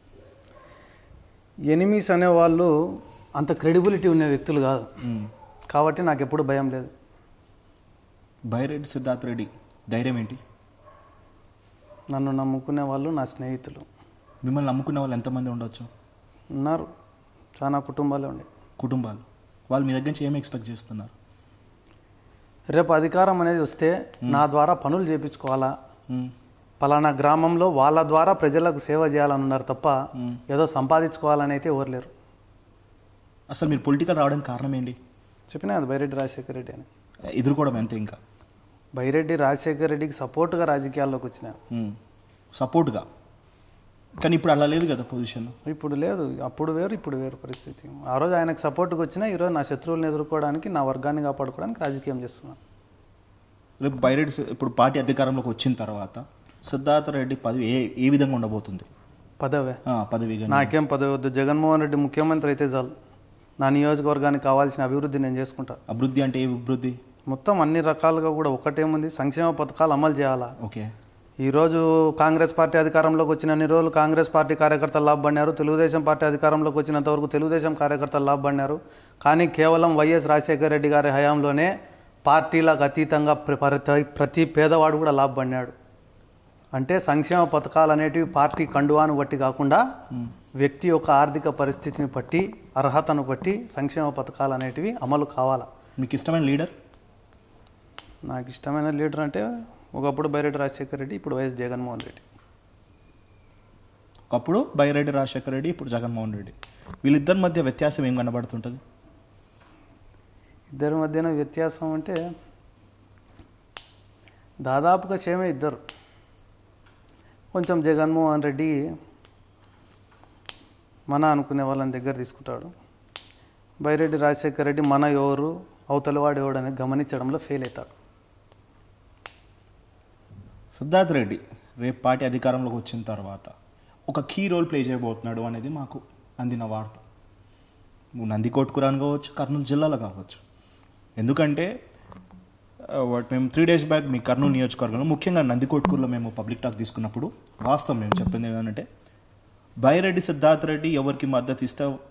ఎనిమీస్ అనేవాళ్ళు అంత క్రెడిబిలిటీ ఉన్న వ్యక్తులు కాదు మ్మ్. కాబట్టి నాకు ఎప్పుడు భయం లేదు బైరెడ్డి సిద్ధార్థ్ రెడ్డి ధైర్యం ఏంటి నన్ను నమ్ముకునే వాళ్ళు నా స్నేహితులు మిమ్మల్ని నమ్ముకున్న వాళ్ళు ఎంతమంది ఉండొచ్చు ఉన్నారు చాలా కుటుంబాలే ఉండే కుటుంబాలు వాళ్ళు మీ దగ్గర నుంచి ఏం ఎక్స్పెక్ట్ చేస్తున్నారు రేపు అధికారం అనేది వస్తే నా ద్వారా పనులు చేయించుకోవాలా మ్మ్. పలానా గ్రామంలో వాళ్ళ ద్వారా ప్రజలకు సేవ చేయాలని ఉన్నారు తప్ప మ్మ్. ఏదో సంపాదించుకోవాలని అయితే ఎవరు లేరు అసలు మీరు పొలిటికల్ రావడానికి కారణం ఏంటి చెప్పినా అది బైరెడ్డి రాజశేఖర రెడ్డి అని ఎదుర్కోవడం అంతే ఇంకా బైరెడ్డి రాజశేఖర రెడ్డికి సపోర్ట్గా రాజకీయాల్లోకి వచ్చిన సపోర్ట్గా కానీ ఇప్పుడు అలా లేదు కదా పొజిషన్ ఇప్పుడు లేదు అప్పుడు వేరు ఇప్పుడు వేరు పరిస్థితి ఆ రోజు ఆయనకు సపోర్ట్కి వచ్చినా ఈరోజు నా శత్రువులను ఎదుర్కోవడానికి నా వర్గాన్ని కాపాడుకోవడానికి రాజకీయం చేస్తున్నాను రేపు బైరెడ్డి సి- ఇప్పుడు పార్టీ అధికారంలోకి వచ్చిన తర్వాత సిద్ధార్థ రెడ్డి పదవి ఏ ఏ విధంగా ఉండబోతుంది పదవే ఆ, పదవి కానీ నాకేం పదవి వద్దు జగన్మోహన్ రెడ్డి ముఖ్యమంత్రి అయితే చాలు నా నియోజకవర్గానికి కావాల్సిన అభివృద్ధి నేను చేసుకుంటా అభివృద్ధి అంటే ఏ అభివృద్ధి మొత్తం అన్ని రకాలుగా కూడా ఒకటేముంది సంక్షేమ పథకాలు అమలు చేయాలా ఓకే ఈరోజు కాంగ్రెస్ పార్టీ అధికారంలోకి వచ్చిన అన్ని రోజులు కాంగ్రెస్ పార్టీ కార్యకర్తలు లాభపడినారు తెలుగుదేశం పార్టీ అధికారంలోకి వచ్చినంత వరకు తెలుగుదేశం కార్యకర్తలు లాభపడినారు కానీ కేవలం వైఎస్ రాజశేఖర రెడ్డి గారి హయాంలోనే పార్టీలకు అతీతంగా ప్ర- ప్రతి ప్రతి పేదవాడు కూడా లాభపడినాడు అంటే సంక్షేమ పథకాలు అనేటివి పార్టీ కండువాను బట్టి కాకుండా వ్యక్తి యొక్క ఆర్థిక పరిస్థితిని బట్టి అర్హతను బట్టి సంక్షేమ పథకాలు అనేటివి అమలు కావాలా మీకు ఇష్టమైన లీడర్ నాకు ఇష్టమైన లీడర్ అంటే ఒకప్పుడు బైరెడ్డి రాజశేఖర రెడ్డి ఇప్పుడు వైఎస్ జగన్మోహన్ రెడ్డి ఒకప్పుడు బైరెడ్డి రాజశేఖర రెడ్డి ఇప్పుడు జగన్మోహన్ రెడ్డి వీళ్ళిద్దరి మధ్య వ్యత్యాసం ఏం కనబడుతుంటుంది ఇద్దరి మధ్యన వ్యత్యాసం అంటే దాదాపుగా సేమే ఇద్దరు కొంచెం జగన్మోహన్ రెడ్డి మన అనుకునే వాళ్ళని దగ్గర తీసుకుంటాడు బైరెడ్డి రాజశేఖర రెడ్డి మన ఎవరు అవతలవాడు ఎవడు అనేది గమనించడంలో ఫెయిల్ అవుతాడు సిద్ధార్థ్ రెడ్డి రేపు పార్టీ అధికారంలోకి వచ్చిన తర్వాత ఒక కీ రోల్ ప్లే చేయబోతున్నాడు అనేది మాకు అందిన వార్త నువ్వు నందికోట్కురాని కావచ్చు కర్నూలు జిల్లాలో కావచ్చు ఎందుకంటే ఆ, వాట్ మేము త్రీ డేస్ బ్యాక్ మీ కర్నూలు నియోజకవర్గంలో ముఖ్యంగా నందికోట్కూరులో మేము పబ్లిక్ టాక్ తీసుకున్నప్పుడు వాస్తవం మేము చెప్పింది ఏంటంటే బైరెడ్డి సిద్ధార్థ్ రెడ్డి ఎవరికి మద్దతు ఇస్తే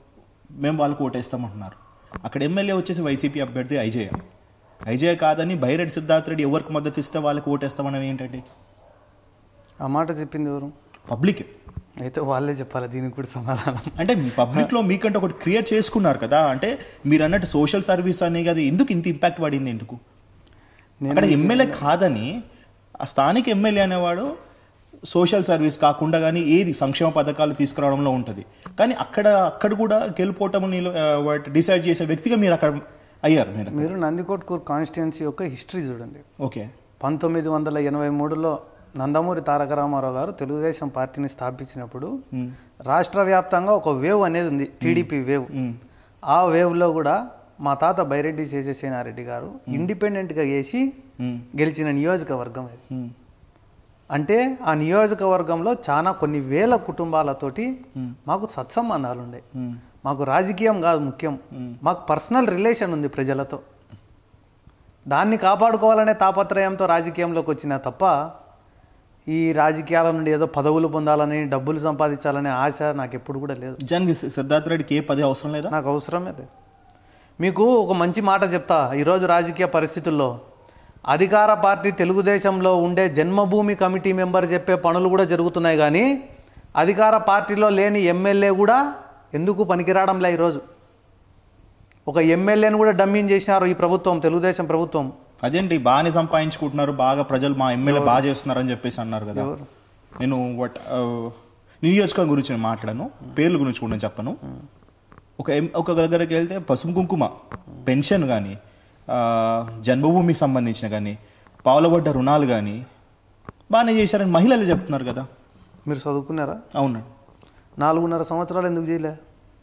మేము వాళ్ళకు ఓటేస్తామంటున్నారు అక్కడ ఎమ్మెల్యే వచ్చేసి వైసీపీ అభ్యర్థి ఐజయ ఐజయ కాదని బైరెడ్డి సిద్ధార్థ రెడ్డి ఎవరికి మద్దతు ఇస్తే వాళ్ళకి ఓటేస్తామని ఏంటంటే ఆ మాట చెప్పింది ఎవరు పబ్లిక్ అయితే వాళ్ళే చెప్పాలి దీనికి కూడా సమాధానం అంటే మీ పబ్లిక్లో మీకంటే ఒకటి క్రియేట్ చేసుకున్నారు కదా అంటే మీరు అన్నట్టు సోషల్ సర్వీస్ అనే కదా ఎందుకు ఇంత ఇంపాక్ట్ పడింది ఎందుకు అక్కడ ఎమ్మెల్యే కాదని ఆ స్థానిక ఎమ్మెల్యే అనేవాడు సోషల్ సర్వీస్ కాకుండా కానీ ఏది సంక్షేమ పథకాలు తీసుకురావడంలో ఉంటుంది కానీ అక్కడ అక్కడ కూడా గెలుపోవటం డిసైడ్ చేసే వ్యక్తిగా మీరు అక్కడ అయ్యారు మీరు మీరు నందికోట్కూర్ కాన్స్టిట్యున్సీ యొక్క హిస్టరీ చూడండి ఓకే పంతొమ్మిది వందల ఎనభై మూడులో నందమూరి తారక రామారావు గారు తెలుగుదేశం పార్టీని స్థాపించినప్పుడు రాష్ట్ర వ్యాప్తంగా ఒక వేవ్ అనేది ఉంది టీడీపీ వేవ్ ఆ వేవ్లో కూడా మా తాత బైరెడ్డి శేషసేనారెడ్డి గారు ఇండిపెండెంట్గా వేసి గెలిచిన నియోజకవర్గం అది అంటే ఆ నియోజకవర్గంలో చాలా కొన్ని వేల కుటుంబాలతోటి మాకు సత్సంబంధాలు ఉండే మాకు రాజకీయం కాదు ముఖ్యం మాకు పర్సనల్ రిలేషన్ ఉంది ప్రజలతో దాన్ని కాపాడుకోవాలనే తాపత్రయంతో రాజకీయంలోకి వచ్చిన తప్ప ఈ రాజకీయాల నుండి ఏదో పదవులు పొందాలని డబ్బులు సంపాదించాలనే ఆశ నాకు ఎప్పుడు కూడా లేదు నిజానికి సిద్ధార్థ రెడ్డికి ఏ పది అవసరం లేదా నాకు అవసరమే లేదు మీకు ఒక మంచి మాట చెప్తా ఈరోజు రాజకీయ పరిస్థితుల్లో అధికార పార్టీ తెలుగుదేశంలో ఉండే జన్మభూమి కమిటీ మెంబర్ చెప్పే పనులు కూడా జరుగుతున్నాయి కానీ అధికార పార్టీలో లేని ఎమ్మెల్యే కూడా ఎందుకు పనికిరావడంలే ఈరోజు ఒక ఎమ్మెల్యేని కూడా డమ్మింగ్ చేసినారు ఈ ప్రభుత్వం తెలుగుదేశం ప్రభుత్వం అదేంటి బాగానే సంపాదించుకుంటున్నారు బాగా ప్రజలు మా ఎమ్మెల్యే బాగా చేస్తున్నారు అని చెప్పేసి అన్నారు కదా ఎవరు? నేను వట్ ఆ, నియోజకవర్గం గురించి నేను మాట్లాడను పేర్ల గురించి కూడా నేను చెప్పను ఒక ఎం- ఒక దగ్గరికి వెళ్తే పసుపు కుంకుమ పెన్షన్ కానీ జన్మభూమికి సంబంధించిన కానీ పావులబడ్డ రుణాలు కానీ బాగానే చేశారని మహిళలు చెప్తున్నారు కదా మీరు చదువుకున్నారా అవునండి నాలుగున్నర సంవత్సరాలు ఎందుకు చేయలే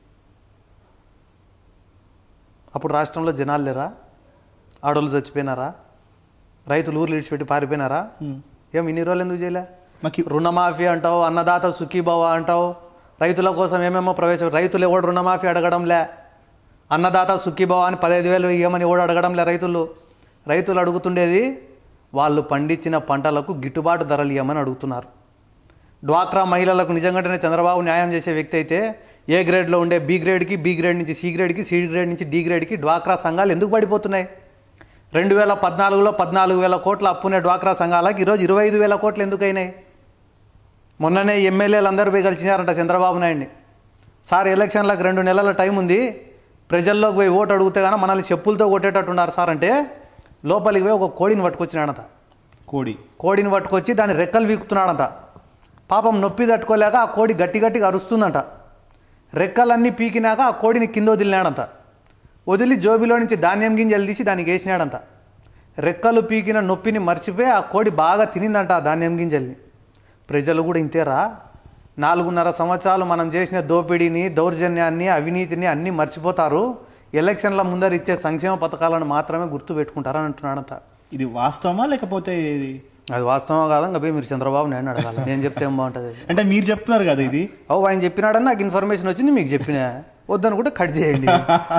అప్పుడు రాష్ట్రంలో జనాలు లేరా ఆడోళ్ళు చచ్చిపోయినారా రైతులు ఊర్లు ఇడిచిపెట్టి పారిపోయినారా ఏం ఇన్ని రోజులు ఎందుకు చేయలే మాకు రుణమాఫీ అంటావు అన్నదాత సుఖీభవ అంటావు రైతుల కోసం ఏమేమో ప్రవేశం రైతులు ఎవడు రుణమాఫీ అడగడంలే అన్నదాత సుఖీభవ అని పదహైదు వేలు ఇవ్వమని ఎవడు అడగడంలే రైతులు రైతులు అడుగుతుండేది వాళ్ళు పండించిన పంటలకు గిట్టుబాటు ధరలు ఇవ్వమని అడుగుతున్నారు డ్వాక్రా మహిళలకు నిజంగానే చంద్రబాబు న్యాయం చేసే వ్యక్తి అయితే ఏ గ్రేడ్లో ఉండే బి గ్రేడ్కి బి గ్రేడ్ నుంచి సి గ్రేడ్కి సి గ్రేడ్ నుంచి డి గ్రేడ్కి డ్వాక్రా సంఘాలు ఎందుకు పడిపోతున్నాయి రెండు వేల పద్నాలుగులో పద్నాలుగు వేల కోట్ల అప్పునే డ్వాక్రా సంఘాలకు ఈరోజు ఇరవై ఐదు వేల కోట్లు ఎందుకు అయినాయి మొన్ననే ఎమ్మెల్యేలు అందరూ పోయి కలిసినారంట చంద్రబాబు నాయుడిని సార్ ఎలక్షన్లకు రెండు నెలల టైం ఉంది ప్రజల్లోకి పోయి ఓటు అడిగితే కానీ మనల్ని చెప్పులతో కొట్టేటట్టున్నారు సార్ అంటే లోపలికి పోయి ఒక కోడిని పట్టుకొచ్చినాడంట కోడి కోడిని పట్టుకొచ్చి దాని రెక్కలు వీకుతున్నాడంట పాపం నొప్పి తట్టుకోలేక ఆ కోడి గట్టి గట్టిగా అరుస్తుందంట రెక్కలన్నీ పీకినాక ఆ కోడిని కింద వదిలినాడంట వదిలి జోబిలో నుంచి ధాన్యం గింజలు తీసి దానికి వేసినాడంట రెక్కలు పీకిన నొప్పిని మర్చిపోయి ఆ కోడి బాగా తినిందంట ఆ ధాన్యం గింజల్ని ప్రజలు కూడా ఇంతేరా నాలుగున్నర సంవత్సరాలు మనం చేసిన దోపిడీని దౌర్జన్యాన్ని అవినీతిని అన్నీ మర్చిపోతారు ఎలక్షన్ల ముందర ఇచ్చే సంక్షేమ పథకాలను మాత్రమే గుర్తు పెట్టుకుంటారని అంటున్నాడంట ఇది వాస్తవమా లేకపోతే ఇది అది వాస్తవం కాదా ఇంకా పోయి మీరు చంద్రబాబు నాయుడు అడగాలి నేను చెప్తే ఏం బాగుంటుంది అంటే మీరు చెప్తున్నారు కదా ఇది ఓ ఆయన చెప్పినాడని నాకు ఇన్ఫర్మేషన్ వచ్చింది మీకు చెప్పిన వద్దనుకుంటే కట్ చేయండి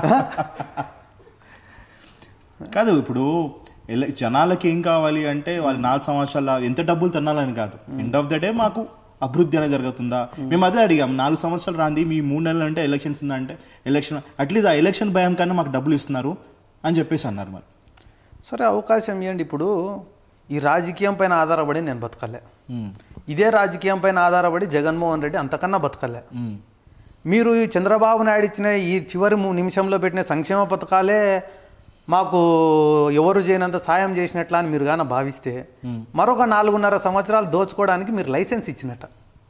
కాదు ఇప్పుడు ఎల- జనాలకి ఏం కావాలి అంటే వాళ్ళు నాలుగు సంవత్సరాల ఎంత డబ్బులు తినాలని కాదు ఎండ్ ఆఫ్ ద డే మాకు అభివృద్ధి అనేది జరుగుతుందా మేము అదే అడిగాం నాలుగు సంవత్సరాలు రాంది మీ మూడు నెలలు అంటే ఎలక్షన్స్ ఉందంటే ఎలక్షన్ అట్లీస్ట్ ఆ ఎలక్షన్ భయం కన్నా మాకు డబ్బులు ఇస్తున్నారు అని చెప్పేసి అన్నారు మరి సరే అవకాశం ఇవ్వండి ఇప్పుడు ఈ రాజకీయం పైన ఆధారపడి నేను బతకలే ఉమ్, ఇదే రాజకీయం పైన ఆధారపడి జగన్మోహన్ రెడ్డి అంతకన్నా బతకలే ఉమ్, మీరు ఈ చంద్రబాబు నాయుడు ఇచ్చిన ఈ చివరి ము- నిమిషంలో పెట్టిన సంక్షేమ పథకాలే మాకు ఎవరు చేయనంత సాయం చేసినట్లా అని మీరు గాన భావిస్తే ఉమ్. మరొక నాలుగున్నర సంవత్సరాలు దోచుకోవడానికి మీరు లైసెన్స్ ఇచ్చినట్ట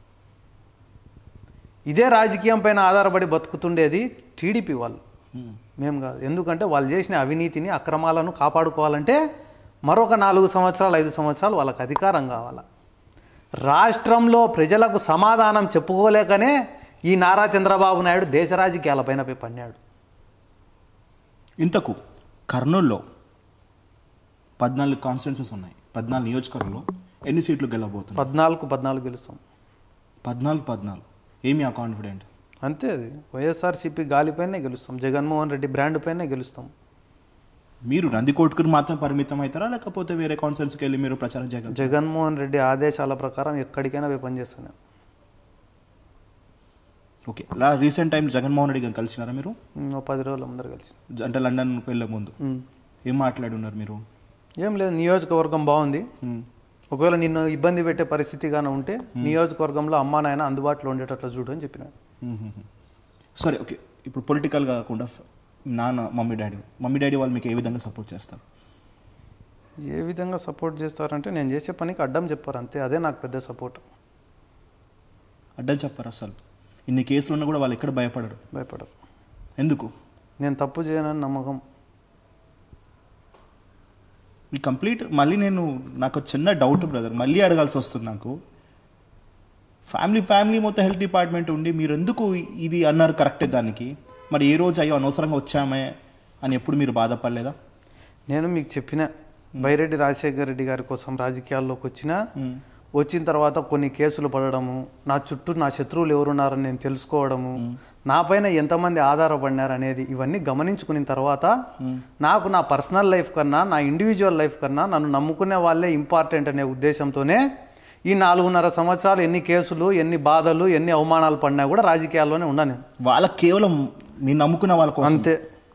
ఇదే రాజకీయం పైన ఆధారపడి బతుకుతుండేది టీడీపీ వాళ్ళు ఉమ్. మేము కాదు ఎందుకంటే వాళ్ళు చేసిన అవినీతిని అక్రమాలను కాపాడుకోవాలంటే మరొక నాలుగు సంవత్సరాలు ఐదు సంవత్సరాలు వాళ్ళకి అధికారం కావాలా రాష్ట్రంలో ప్రజలకు సమాధానం చెప్పుకోలేకనే ఈ నారా చంద్రబాబు నాయుడు దేశ రాజకీయాలపైన పోయి పన్నాడు ఇంతకు కర్నూల్లో పద్నాలుగు కాన్స్టిట్యున్సీస్ ఉన్నాయి పద్నాలుగు నియోజకవర్గంలో ఎన్ని సీట్లు గెలవబోతున్నాయి పద్నాలుగు పద్నాలుగు గెలుస్తాం పద్నాలుగు పద్నాలుగు ఏమి ఆ కాన్ఫిడెంట్ అంతే అది వైఎస్ఆర్సీపీ గాలిపైనే గెలుస్తాం జగన్మోహన్ రెడ్డి బ్రాండ్ పైనే గెలుస్తాం మీరు నందికోట్కు మాత్రం పరిమితం అవుతారా లేకపోతే వేరే కాన్ఫరెన్స్కి వెళ్ళి మీరు ప్రచారం చేయగలరు జగన్మోహన్ రెడ్డి ఆదేశాల ప్రకారం ఎక్కడికైనా పోయి పనిచేస్తాను ఓకే లా రీసెంట్ టైం జగన్మోహన్ రెడ్డి గారిని కలిసినారా మీరు ఉమ్, ఓ పది రోజులు అందరు కలిసి జ- అంటే లండన్ వెళ్ళే ముందు ఉమ్. ఏం మాట్లాడి ఉన్నారు మీరు ఏం లేదు నియోజకవర్గం బాగుంది మ్మ్. ఒకవేళ నిన్ను ఇబ్బంది పెట్టే పరిస్థితి కానీ ఉంటే నియోజకవర్గంలో అమ్మా నాయన అందుబాటులో ఉండేటట్లు చూడు అని చెప్పిన మ్మ్. సరే ఓకే ఇప్పుడు పొలిటికల్గా కాకుండా ఫ- నాన్న మమ్మీ డాడీ మమ్మీ డాడీ వాళ్ళు మీకు ఏ విధంగా సపోర్ట్ చేస్తారు ఏ విధంగా సపోర్ట్ చేస్తారంటే నేను చేసే పనికి అడ్డం చెప్పారు అంతే అదే నాకు పెద్ద సపోర్ట్ అడ్డం చెప్పారు అసలు ఇన్ని కేసులు ఉన్నా కూడా వాళ్ళు ఎక్కడ భయపడరు భయపడరు ఎందుకు నేను తప్పు చేయనని నమ్మకం ఈ కంప్లీట్ మళ్ళీ నేను నాకు ఒక చిన్న డౌట్ బ్రదర్ మళ్ళీ అడగాల్సి వస్తుంది నాకు ఫ్యామిలీ ఫ్యామిలీ మొత్తం హెల్త్ డిపార్ట్మెంట్ ఉండి మీరు ఎందుకు ఇది అన్నారు కరెక్టే దానికి మరి ఏ రోజు అయ్యో అనవసరంగా వచ్చామే అని ఎప్పుడు మీరు బాధపడలేదా నేను మీకు చెప్పిన బైరెడ్డి రాజశేఖర్ రెడ్డి గారి కోసం రాజకీయాల్లోకి వచ్చిన మ్మ్. వచ్చిన తర్వాత కొన్ని కేసులు పడడము నా చుట్టూ నా శత్రువులు ఎవరున్నారని నేను తెలుసుకోవడము నా పైన ఎంతమంది ఆధారపడినారు అనేది ఇవన్నీ గమనించుకున్న తర్వాత నాకు నా పర్సనల్ లైఫ్ కన్నా నా ఇండివిజువల్ లైఫ్ కన్నా నన్ను నమ్ముకునే వాళ్ళే ఇంపార్టెంట్ అనే ఉద్దేశంతోనే ఈ నాలుగున్నర సంవత్సరాలు ఎన్ని కేసులు ఎన్ని బాధలు ఎన్ని అవమానాలు పడినా కూడా రాజకీయాల్లోనే ఉన్నా నేను వాళ్ళకి కేవలం మీరు నమ్ముకున్న వాళ్ళ కోసం అంతే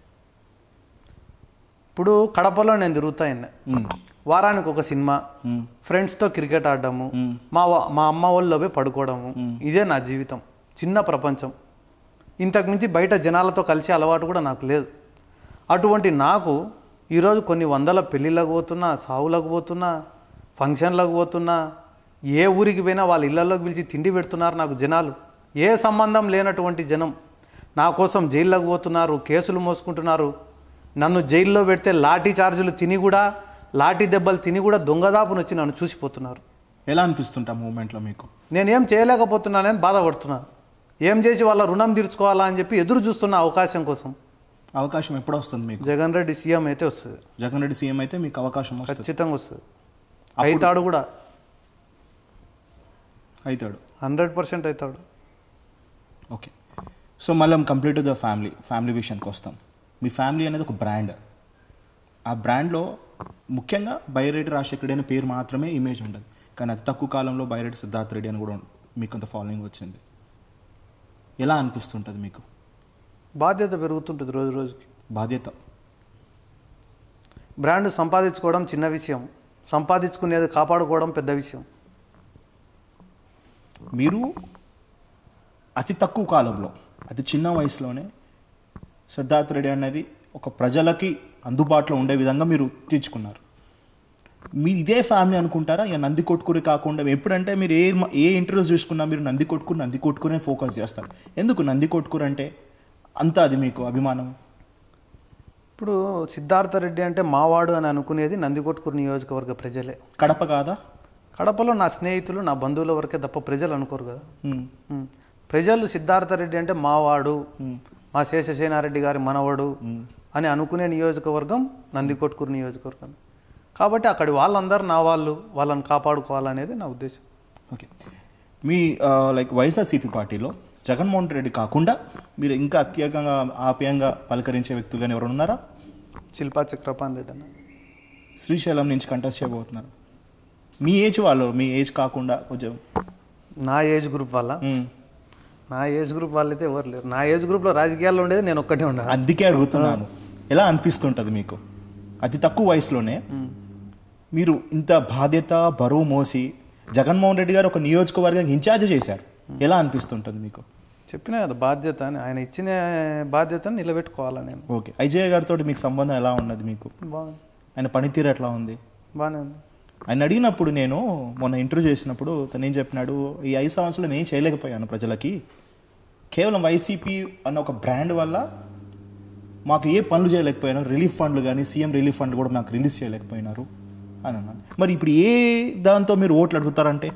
ఇప్పుడు కడపలో నేను తిరుగుతా ఇన్న మ్మ్. వారానికి ఒక సినిమా మ్మ్. ఫ్రెండ్స్తో క్రికెట్ ఆడడము మ్మ్. మా వా- మా అమ్మ వాళ్ళు పోయి పడుకోవడము ఇదే నా జీవితం చిన్న ప్రపంచం ఇంతకు మించి బయట జనాలతో కలిసి అలవాటు కూడా నాకు లేదు అటువంటి నాకు ఈరోజు కొన్ని వందల పెళ్ళిళ్ళకు పోతున్నా సావులకు పోతున్నా ఫంక్షన్లకు పోతున్నా ఏ ఊరికి పోయినా వాళ్ళ ఇళ్లలోకి పిలిచి తిండి పెడుతున్నారు నాకు జనాలు ఏ సంబంధం లేనటువంటి జనం నా కోసం జైల్లోకి పోతున్నారు కేసులు మోసుకుంటున్నారు నన్ను జైల్లో పెడితే లాఠీ చార్జీలు తిని కూడా లాఠీ దెబ్బలు తిని కూడా దొంగదాపును వచ్చి నన్ను చూసిపోతున్నారు ఎలా అనిపిస్తుంటా మూమెంట్లో మీకు నేనేం చేయలేకపోతున్నానని బాధపడుతున్నాను ఏం చేసి వాళ్ళ రుణం తీర్చుకోవాలా అని చెప్పి ఎదురు చూస్తున్న అవకాశం కోసం అవకాశం ఎప్పుడు వస్తుంది మీకు జగన్ రెడ్డి సీఎం అయితే వస్తుంది జగన్ రెడ్డి సీఎం అయితే మీకు అవకాశం వస్తుంది ఖచ్చితంగా వస్తుంది అవుతాడు కూడా అవుతాడు హండ్రెడ్ పర్సెంట్ అవుతాడు ఓకే సో మళ్ళీ కంప్లీట్ ద ఫ్యామిలీ ఫ్యామిలీ విషయానికి వస్తాం మీ ఫ్యామిలీ అనేది ఒక బ్రాండ్ ఆ బ్రాండ్లో ముఖ్యంగా బైరెడ్డి రాజశేఖర్ రెడ్డి అనే పేరు మాత్రమే ఇమేజ్ ఉండదు కానీ అతి తక్కువ కాలంలో బైరెడ్డి సిద్ధార్థ రెడ్డి అని కూడా ఉం- మీకు కొంత ఫాలోయింగ్ వచ్చింది ఎలా అనిపిస్తుంటుంది మీకు బాధ్యత పెరుగుతుంటుంది రోజు రోజుకి బాధ్యత బ్రాండ్ సంపాదించుకోవడం చిన్న విషయం సంపాదించుకునేది కాపాడుకోవడం పెద్ద విషయం మీరు అతి తక్కువ కాలంలో అతి చిన్న వయసులోనే సిద్ధార్థ రెడ్డి అనేది ఒక ప్రజలకి అందుబాటులో ఉండే విధంగా మీరు తీర్చుకున్నారు మీ ఇదే ఫ్యామిలీ అనుకుంటారా ఇక నంది కొట్టుకుని కాకుండా ఎప్పుడంటే మీరు ఏ ఏ ఇంటర్వ్యూస్ చూసుకున్నా మీరు నంది కొట్టుకుని నంది కొట్టుకునే ఫోకస్ చేస్తారు ఎందుకు నంది కొట్టుకురు అంటే అంత అది మీకు అభిమానం ఇప్పుడు సిద్ధార్థ రెడ్డి అంటే మావాడు అని అనుకునేది నందికొట్కూరు నియోజకవర్గ ప్రజలే కడప కాదా కడపలో నా స్నేహితులు నా బంధువుల వరకే తప్ప ప్రజలు అనుకోరు కదా ఉమ్, ఉమ్. ప్రజలు సిద్ధార్థ రెడ్డి అంటే మావాడు ఉమ్, మా శేషసేనారెడ్డి గారి మనవడు ఉమ్. అని అనుకునే నియోజకవర్గం నందికొట్కూరు నియోజకవర్గం కాబట్టి అక్కడి వాళ్ళందరూ నా వాళ్ళు వాళ్ళని కాపాడుకోవాలనేది నా ఉద్దేశం ఓకే మీ లైక్ వైఎస్ఆర్సీపీ పార్టీలో జగన్మోహన్ రెడ్డి కాకుండా మీరు ఇంకా అత్యధికంగా ఆప్యాయంగా పలకరించే వ్యక్తులు కానీ ఎవరు ఉన్నారా శిల్పా చక్రపాణి రెడ్డి అన్న శ్రీశైలం నుంచి కంటెస్ట్ చేయబోతున్నారు మీ ఏజ్ వాళ్ళు మీ ఏజ్ కాకుండా కొంచెం నా ఏజ్ గ్రూప్ వల్ల మ్మ్. నా ఏజ్ గ్రూప్ వాళ్ళైతే ఎవరు లేరు నా ఏజ్ గ్రూప్లో రాజకీయాల్లో ఉండేది నేను ఒక్కటే ఉండాలి అందుకే అడుగుతున్నాను ఎలా అనిపిస్తుంటుంది మీకు అతి తక్కువ వయసులోనే మీరు ఇంత బాధ్యత బరువు మోసి జగన్మోహన్ రెడ్డి గారు ఒక నియోజకవర్గం ఇన్ఛార్జ్ చేశారు ఎలా అనిపిస్తుంటుంది మీకు చెప్పినా కదా బాధ్యత అని ఆయన ఇచ్చిన బాధ్యతను నిలబెట్టుకోవాలా నేను ఓకే అజయ్ గారితో మీకు సంబంధం ఎలా ఉన్నది మీకు బాగుంది ఆయన పనితీరు ఎట్లా ఉంది బాగానే ఉంది ఆయన అడిగినప్పుడు నేను మొన్న ఇంటర్వ్యూ చేసినప్పుడు తను ఏం చెప్పినాడు ఈ ఐదు సంవత్సరాలు నేను చేయలేకపోయాను ప్రజలకి కేవలం వైసీపీ అన్న ఒక బ్రాండ్ వల్ల మాకు ఏ పనులు చేయలేకపోయాను రిలీఫ్ ఫండ్లు కానీ సీఎం రిలీఫ్ ఫండ్ కూడా మాకు రిలీజ్ చేయలేకపోయినారు అని అన్నాను మరి ఇప్పుడు ఏ దాంతో మీరు ఓట్లు అడుగుతారంటే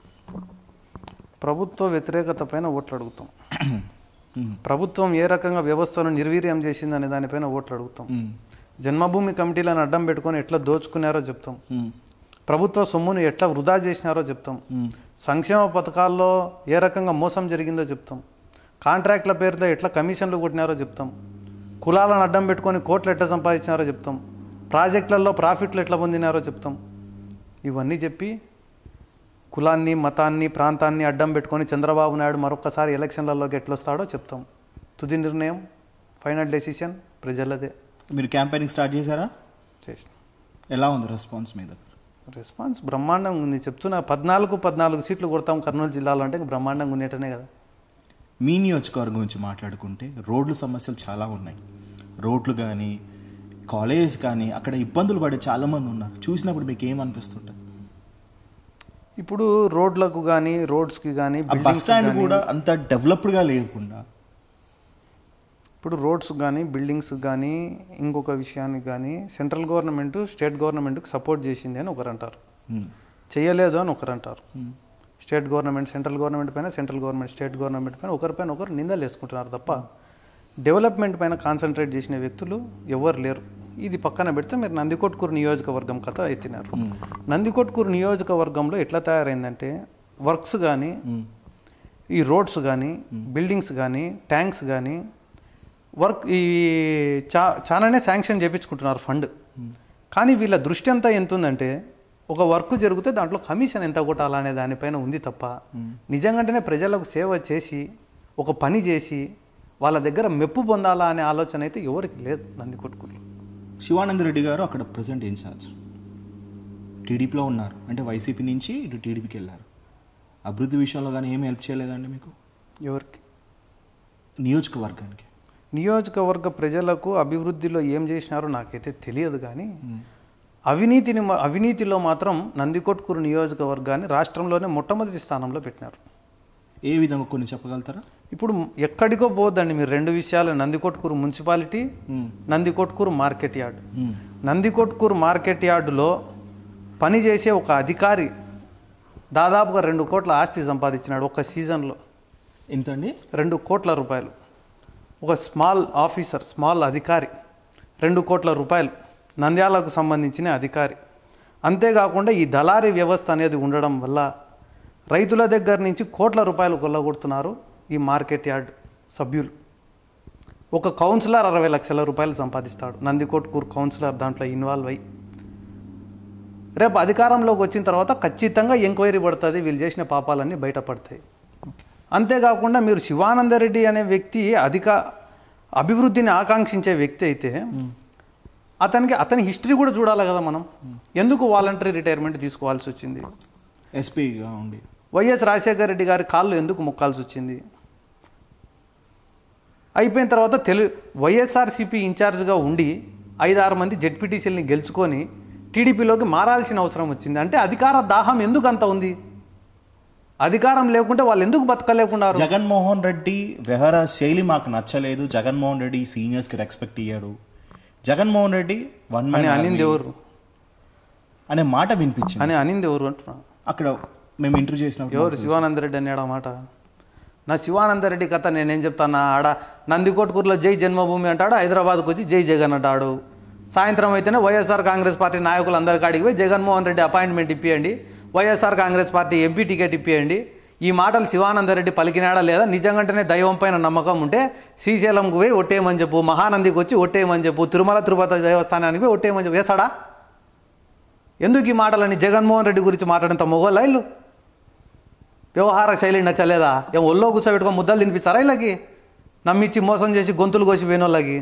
ప్రభుత్వ వ్యతిరేకత పైన ఓట్లు అడుగుతాం ప్రభుత్వం ఏ రకంగా వ్యవస్థను నిర్వీర్యం చేసిందనే దానిపైన ఓట్లు అడుగుతాం ఉమ్, జన్మభూమి కమిటీలను అడ్డం పెట్టుకొని ఎట్లా దోచుకున్నారో చెప్తాం ఉమ్, ప్రభుత్వ సొమ్మును ఎట్లా వృధా చేసినారో చెప్తాం ఉమ్, సంక్షేమ పథకాల్లో ఏ రకంగా మోసం జరిగిందో చెప్తాం కాంట్రాక్ట్ల పేరుతో ఎట్లా కమిషన్లు కొట్టినారో చెప్తాం కులాలను అడ్డం పెట్టుకొని కోట్లు ఎట్లా సంపాదించినారో చెప్తాం ప్రాజెక్టులలో ప్రాఫిట్లు ఎట్లా పొందినారో చెప్తాం ఇవన్నీ చెప్పి కులాన్ని మతాన్ని ప్రాంతాన్ని అడ్డం పెట్టుకొని చంద్రబాబు నాయుడు మరొకసారి ఎలక్షన్లలోకి ఎట్లొస్తాడో చెప్తాం తుది నిర్ణయం ఫైనల్ డెసిషన్ ప్రజలదే మీరు క్యాంపెయినింగ్ స్టార్ట్ చేశారా చేసిన ఎలా ఉంది రెస్పాన్స్ మీద రెస్పాన్స్ బ్రహ్మాండంగా ఉంది చెప్తున్నా పద్నాలుగు పద్నాలుగు సీట్లు కొడతాం కర్నూలు జిల్లాలో అంటే ఇంక బ్రహ్మాండంగా ఉండేటనే కదా మీ నియోజకవర్గం గురించి మాట్లాడుకుంటే రోడ్ల సమస్యలు చాలా ఉన్నాయి రోడ్లు కానీ కాలేజ్ కానీ అక్కడ ఇబ్బందులు పడే చాలామంది ఉన్నారు చూసినప్పుడు మీకు ఏమనిపిస్తుంటుంది ఇప్పుడు రోడ్లకు కానీ రోడ్స్కి కానీ ఆ బస్ స్టాండ్ కూడా అంత డెవలప్డ్గా లేకుండా ఇప్పుడు రోడ్స్ కానీ బిల్డింగ్స్ కానీ ఇంకొక విషయానికి కానీ సెంట్రల్ గవర్నమెంట్ స్టేట్ గవర్నమెంట్కి సపోర్ట్ చేసింది అని ఒకరు అంటారు ఉమ్, చేయలేదు అని ఒకరు అంటారు um, state government central government పైన సెంట్రల్ గవర్నమెంట్ స్టేట్ గవర్నమెంట్ పైన ఒకరిపైన ఒకరు నిందలు వేసుకుంటున్నారు తప్ప డెవలప్మెంట్ పైన కాన్సన్ట్రేట్ చేసిన వ్యక్తులు ఎవరు లేరు ఇది పక్కన పెడితే మీరు నందికొట్కూరు నియోజకవర్గం కథ ఎత్తినారు ఉమ్, నందికొట్కూరు నియోజకవర్గంలో ఎట్లా తయారైందంటే వర్క్స్ కానీ ఉమ్, ఈ రోడ్స్ కానీ బిల్డింగ్స్ కానీ ట్యాంక్స్ కానీ వర్క్ ఈ చా చాలానే శాంక్షన్ చేయించుకుంటున్నారు ఫండ్ కానీ వీళ్ళ దృష్టి అంతా ఎంత ఉందంటే ఒక వర్క్ జరిగితే దాంట్లో కమిషన్ ఎంత కొట్టాలా అనే దానిపైన ఉంది తప్ప నిజంగానే ప్రజలకు సేవ చేసి ఒక పని చేసి వాళ్ళ దగ్గర మెప్పు పొందాలా అనే ఆలోచన అయితే ఎవరికి లేదు నందికొట్కూరులో శివానంద రెడ్డి గారు అక్కడ ప్రజెంట్ ఇన్ఛార్జ్ టీడీపీలో ఉన్నారు అంటే వైసీపీ నుంచి ఇటు టీడీపీకి వెళ్ళారు అభివృద్ధి విషయంలో కానీ ఏమి హెల్ప్ చేయలేదండి మీకు ఎవరికి నియోజకవర్గానికి నియోజకవర్గ ప్రజలకు అభివృద్ధిలో ఏం చేసినారో నాకైతే తెలియదు కానీ అవినీతిని మా- అవినీతిలో మాత్రం నందికొట్కూరు నియోజకవర్గాన్ని రాష్ట్రంలోనే మొట్టమొదటి స్థానంలో పెట్టినారు ఏ విధంగా కొన్ని చెప్పగలుగుతారా ఇప్పుడు ఎక్కడికో పోద్దండి మీరు రెండు విషయాలు Nandikotkur municipality um, Nandikotkur market yard um, Nandikotkur market యార్డులో పనిచేసే ఒక అధికారి దాదాపుగా రెండు కోట్ల ఆస్తి సంపాదించినాడు ఒక సీజన్లో ఎంత అండి రెండు కోట్ల రూపాయలు ఒక స్మాల్ ఆఫీసర్ స్మాల్ అధికారి రెండు కోట్ల రూపాయలు నంద్యాలకు సంబంధించిన అధికారి అంతేకాకుండా ఈ దళారీ వ్యవస్థ అనేది ఉండడం వల్ల రైతుల దగ్గర నుంచి కోట్ల రూపాయలు కొల్లగొడుతున్నారు ఈ మార్కెట్ యార్డ్ సభ్యులు ఒక కౌన్సిలర్ అరవై లక్షల రూపాయలు సంపాదిస్తాడు నందికోట్కూరు కౌన్సిలర్ దాంట్లో ఇన్వాల్వ్ అయ్యి రేపు అధికారంలోకి వచ్చిన తర్వాత ఖచ్చితంగా ఎంక్వైరీ పడుతుంది వీళ్ళు చేసిన పాపాలన్నీ బయటపడతాయి అంతేకాకుండా మీరు శివానందరెడ్డి అనే వ్యక్తి అధిక అభివృద్ధిని ఆకాంక్షించే వ్యక్తి అయితే అతనికి అతని హిస్టరీ కూడా చూడాలి కదా మనం ఎందుకు వాలంటరీ రిటైర్మెంట్ తీసుకోవాల్సి వచ్చింది ఎస్పీగా ఉండి వైఎస్ రాజశేఖర రెడ్డి గారి కాళ్ళు ఎందుకు మొక్కాల్సి వచ్చింది అయిపోయిన తర్వాత తెలు వైఎస్ఆర్సీపీ ఇన్ఛార్జ్గా ఉండి ఐదారు మంది జెడ్పీటీసీలని గెలుచుకొని టీడీపీలోకి మారాల్సిన అవసరం వచ్చింది అంటే అధికార దాహం ఎందుకు అంత ఉంది అధికారం లేకుంటే వాళ్ళు ఎందుకు బతకలేకున్నారు జగన్మోహన్ రెడ్డి వ్యవహార శైలి మాకు నచ్చలేదు జగన్మోహన్ రెడ్డి సీనియర్స్కి రెస్పెక్ట్ ఇయ్యాడు జగన్మోహన్ రెడ్డి వన్ అని మ్యాన్ అనింది ఎవరు అనే మాట వినిపించింది అని అనింది ఎవరు అంటున్నా అక్కడ మేము ఇంటర్వ్యూ చేసినప్పుడు ఎవరు శివానంద రెడ్డి అన్నాడు ఆ మాట నా శివానంద రెడ్డి కథ నేనేం చెప్తానా ఆడ నందికోట్కూరులో జై జన్మభూమి అంటాడు హైదరాబాద్కు వచ్చి జై జగన్ అంటాడు సాయంత్రం అయితేనే వైఎస్ఆర్ కాంగ్రెస్ పార్టీ నాయకులు అందరి కాడికి పోయి జగన్మోహన్ రెడ్డి అపాయింట్మెంట్ ఇప్పియండి YSR Congress party MP ticket ఇప్పియండి ఈ మాటలు శివానంద రెడ్డి పలికినాడా లేదా నిజంగానే దైవం పైన నమ్మకం ఉంటే శ్రీశైలంకు పోయి ఒట్టేయమని చెప్పు మహానందికి వచ్చి ఒట్టేయమని చెప్పు తిరుమల తిరుపతి దేవస్థానానికి పోయి ఒట్టేయమని చెప్పు వేస్తాడా ఎందుకు ఈ మాటలని జగన్మోహన్ రెడ్డి గురించి మాట్లాడేంత మొగోళ్ళ ఇల్లు వ్యవహార శైలి నచ్చలేదా ఏం ఒళ్ళో కూర్చోబెట్టుకొని ముద్దలు తినిపిస్తారా ఇళ్ళకి నమ్మిచ్చి మోసం చేసి గొంతులు కోసి పోయిన వాళ్ళకి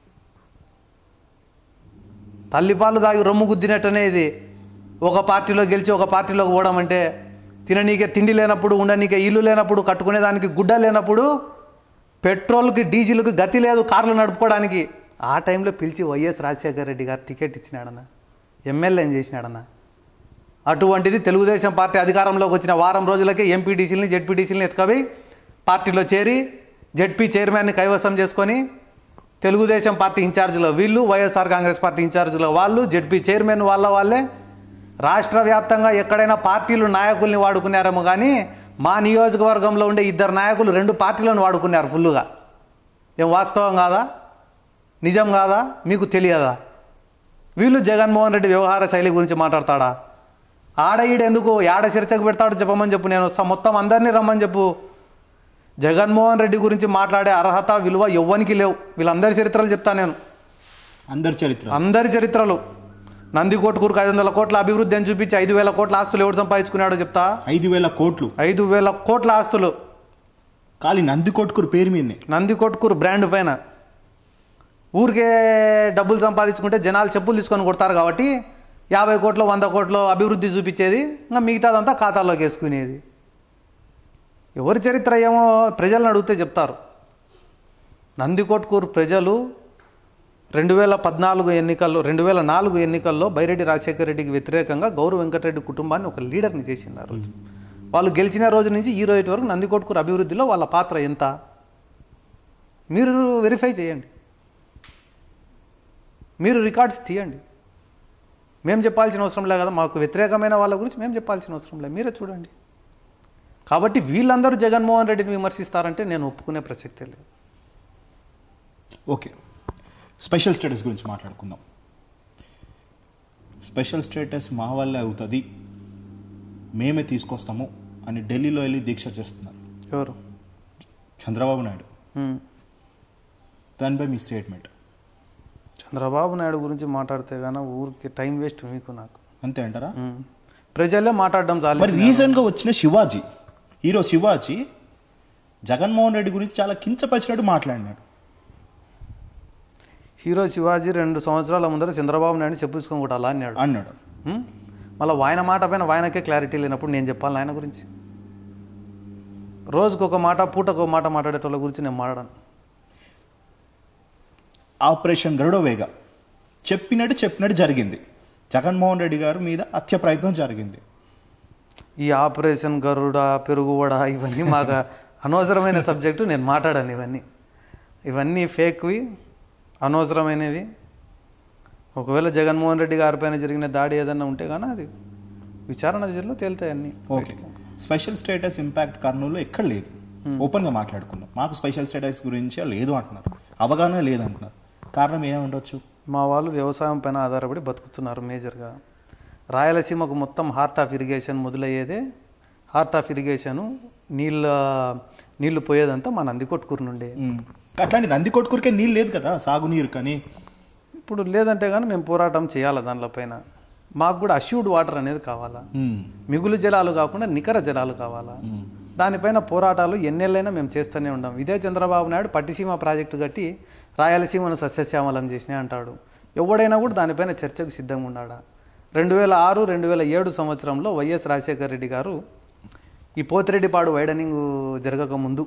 తల్లిపాలు దాగి రొమ్ము గుద్దినట్టనే ఇది ఒక పార్టీలో గెలిచి ఒక పార్టీలోకి పోవడం అంటే తిననీకే తిండి లేనప్పుడు ఉండనీకే ఇల్లు లేనప్పుడు కట్టుకునేదానికి గుడ్డ లేనప్పుడు పెట్రోల్కి డీజిల్కి గతి లేదు కార్లు నడుపుకోవడానికి ఆ టైంలో పిలిచి వైఎస్ రాజశేఖర రెడ్డి గారు టికెట్ ఇచ్చినాడన్న ఎమ్మెల్యేం చేసినాడన్న అటువంటిది తెలుగుదేశం పార్టీ అధికారంలోకి వచ్చిన వారం రోజులకే ఎంపీటీసీలని జెడ్పీటీసీలని ఎత్తుకవి పార్టీలో చేరి జెడ్పీ చైర్మన్ని కైవసం చేసుకొని తెలుగుదేశం పార్టీ ఇన్ఛార్జ్లో వీళ్ళు వైఎస్ఆర్ కాంగ్రెస్ పార్టీ ఇన్ఛార్జ్లో వాళ్ళు జెడ్పీ చైర్మన్ వాళ్ళ వాళ్ళే రాష్ట్ర వ్యాప్తంగా ఎక్కడైనా పార్టీలు నాయకుల్ని వాడుకున్నారేమో కానీ మా నియోజకవర్గంలో ఉండే ఇద్దరు నాయకులు రెండు పార్టీలను వాడుకున్నారు ఫుల్లుగా ఏం వాస్తవం కాదా నిజం కాదా మీకు తెలియదా వీళ్ళు జగన్మోహన్ రెడ్డి వ్యవహార శైలి గురించి మాట్లాడతాడా ఆడ ఈడ ఎందుకు ఆడ చర్చకు పెడతాడు చెప్పమని చెప్పు నేను వస్తా మొత్తం అందరినీ రమ్మని చెప్పు జగన్మోహన్ రెడ్డి గురించి మాట్లాడే అర్హత విలువ ఎవ్వనికి లేవు వీళ్ళందరి చరిత్రలు చెప్తా నేను అందరి చరిత్ర అందరి చరిత్రలు నందికోట్కూరుకు ఐదు వందల కోట్ల అభివృద్ధి అని చూపించి ఐదు వేల కోట్ల ఆస్తులు ఎవడు సంపాదించుకున్నాడో చెప్తా ఐదు వేల కోట్లు ఐదు వేల కోట్ల ఆస్తులు ఖాళీ నందికొట్కూరు పేరు మీదనే నందికొట్కూరు బ్రాండ్ పైన ఊరికే డబ్బులు సంపాదించుకుంటే జనాలు చెప్పులు తీసుకొని కొడతారు కాబట్టి యాభై కోట్లు వంద కోట్లు అభివృద్ధి చూపించేది ఇంకా మిగతాదంతా ఖాతాలోకి వేసుకునేది ఎవరి చరిత్ర ఏమో ప్రజలను అడిగితే చెప్తారు నందికొట్కూరు ప్రజలు రెండు వేల పద్నాలుగు ఎన్నికల్లో రెండు వేల నాలుగు ఎన్నికల్లో బైరెడ్డి రాజశేఖర రెడ్డికి వ్యతిరేకంగా గౌరవ వెంకటరెడ్డి కుటుంబాన్ని ఒక లీడర్ని చేసింది ఆ రోజు వాళ్ళు గెలిచిన రోజు నుంచి ఈ రోజు వరకు నందికొట్కూరు అభివృద్ధిలో వాళ్ళ పాత్ర ఎంత మీరు వెరిఫై చేయండి మీరు రికార్డ్స్ తీయండి మేము చెప్పాల్సిన అవసరం లేదు కదా మాకు వ్యతిరేకమైన వాళ్ళ గురించి మేము చెప్పాల్సిన అవసరం లేదు మీరే చూడండి కాబట్టి వీళ్ళందరూ జగన్మోహన్ రెడ్డిని విమర్శిస్తారంటే నేను ఒప్పుకునే ప్రసక్తే లేదు ఓకే స్పెషల్ స్టేటస్ గురించి మాట్లాడుకుందాం స్పెషల్ స్టేటస్ మా వల్లే అవుతుంది మేమే తీసుకొస్తాము అని ఢిల్లీలో వెళ్ళి దీక్ష చేస్తున్నారు ఎవరు చంద్రబాబు నాయుడు ఉమ్. దానిపై మీ స్టేట్మెంట్ చంద్రబాబు నాయుడు గురించి మాట్లాడితే గాన ఊరికి టైం వేస్ట్ మీకు నాకు అంతే అంటారా ఉమ్. ప్రజలే మాట్లాడడం మరి చాలు రీసెంట్గా వచ్చిన శివాజీ హీరో శివాజీ జగన్మోహన్ రెడ్డి గురించి చాలా కించపరిచినట్టు మాట్లాడినాడు హీరో శివాజీ రెండు సంవత్సరాల ముందర చంద్రబాబు నాయుడు చెప్పుకొని కొట్టాలా అన్నాడు అన్నాడు ఉమ్? మళ్ళీ ఆయన మాట పైన ఆయనకే క్లారిటీ లేనప్పుడు నేను చెప్పాలి ఆయన గురించి రోజుకు ఒక మాట పూటకు ఒక మాట మాట్లాడేటోళ్ళ గురించి నేను మాట్లాడను ఆపరేషన్ గరుడవేగ చెప్పినట్టు చెప్పినట్టు జరిగింది జగన్మోహన్ రెడ్డి గారి మీద హత్య ప్రయత్నం జరిగింది ఈ ఆపరేషన్ గరుడ పెరుగువడ ఇవన్నీ మాకు అనవసరమైన సబ్జెక్టు నేను మాట్లాడాను ఇవన్నీ ఇవన్నీ ఫేక్వి అనవసరమైనవి ఒకవేళ జగన్మోహన్ రెడ్డి గారి పైన జరిగిన దాడి ఏదన్నా ఉంటే కానీ అది విచారణ దిశలో తేలుతాయి అన్నీ okay special status impact Kurnool ఎక్కడ లేదు ఓపెన్గా మాట్లాడుకుందాం మాకు స్పెషల్ స్టేటస్ గురించి లేదు అంటున్నారు అవగాహన లేదు అంటున్నారు కారణం ఏమి ఉండొచ్చు మా వాళ్ళు వ్యవసాయం పైన ఆధారపడి బతుకుతున్నారు మేజర్గా రాయలసీమకు మొత్తం హార్ట్ ఆఫ్ ఇరిగేషన్ మొదలయ్యేదే హార్ట్ ఆఫ్ ఇరిగేషను నీళ్ళ నీళ్లు పోయేదంతా మా నందికొట్కూరు నుండే ఉమ్. అట్లాంటి నంది కొట్టుకురికే నీళ్ళు లేదు కదా సాగునీరు కానీ ఇప్పుడు లేదంటే కానీ మేము పోరాటం చేయాలి దానిపైన మాకు కూడా అష్యూర్డ్ వాటర్ అనేది కావాలా ఉమ్. మిగులు జలాలు కాకుండా నికర జలాలు కావాలా ఉమ్. దానిపైన పోరాటాలు ఎన్నెళ్ళైనా మేము చేస్తూనే ఉన్నాం ఇదే చంద్రబాబు నాయుడు పట్టిసీమ ప్రాజెక్టు కట్టి రాయలసీమను సస్యశ్యామలం చేసినా అంటాడు ఎవడైనా కూడా దానిపైన చర్చకు సిద్ధంగా ఉన్నాడా రెండు వేల ఆరు రెండు వేల ఏడు సంవత్సరంలో వైఎస్ రాజశేఖర రెడ్డి గారు ఈ పోతిరెడ్డిపాడు వైడనింగ్ జరగక ముందు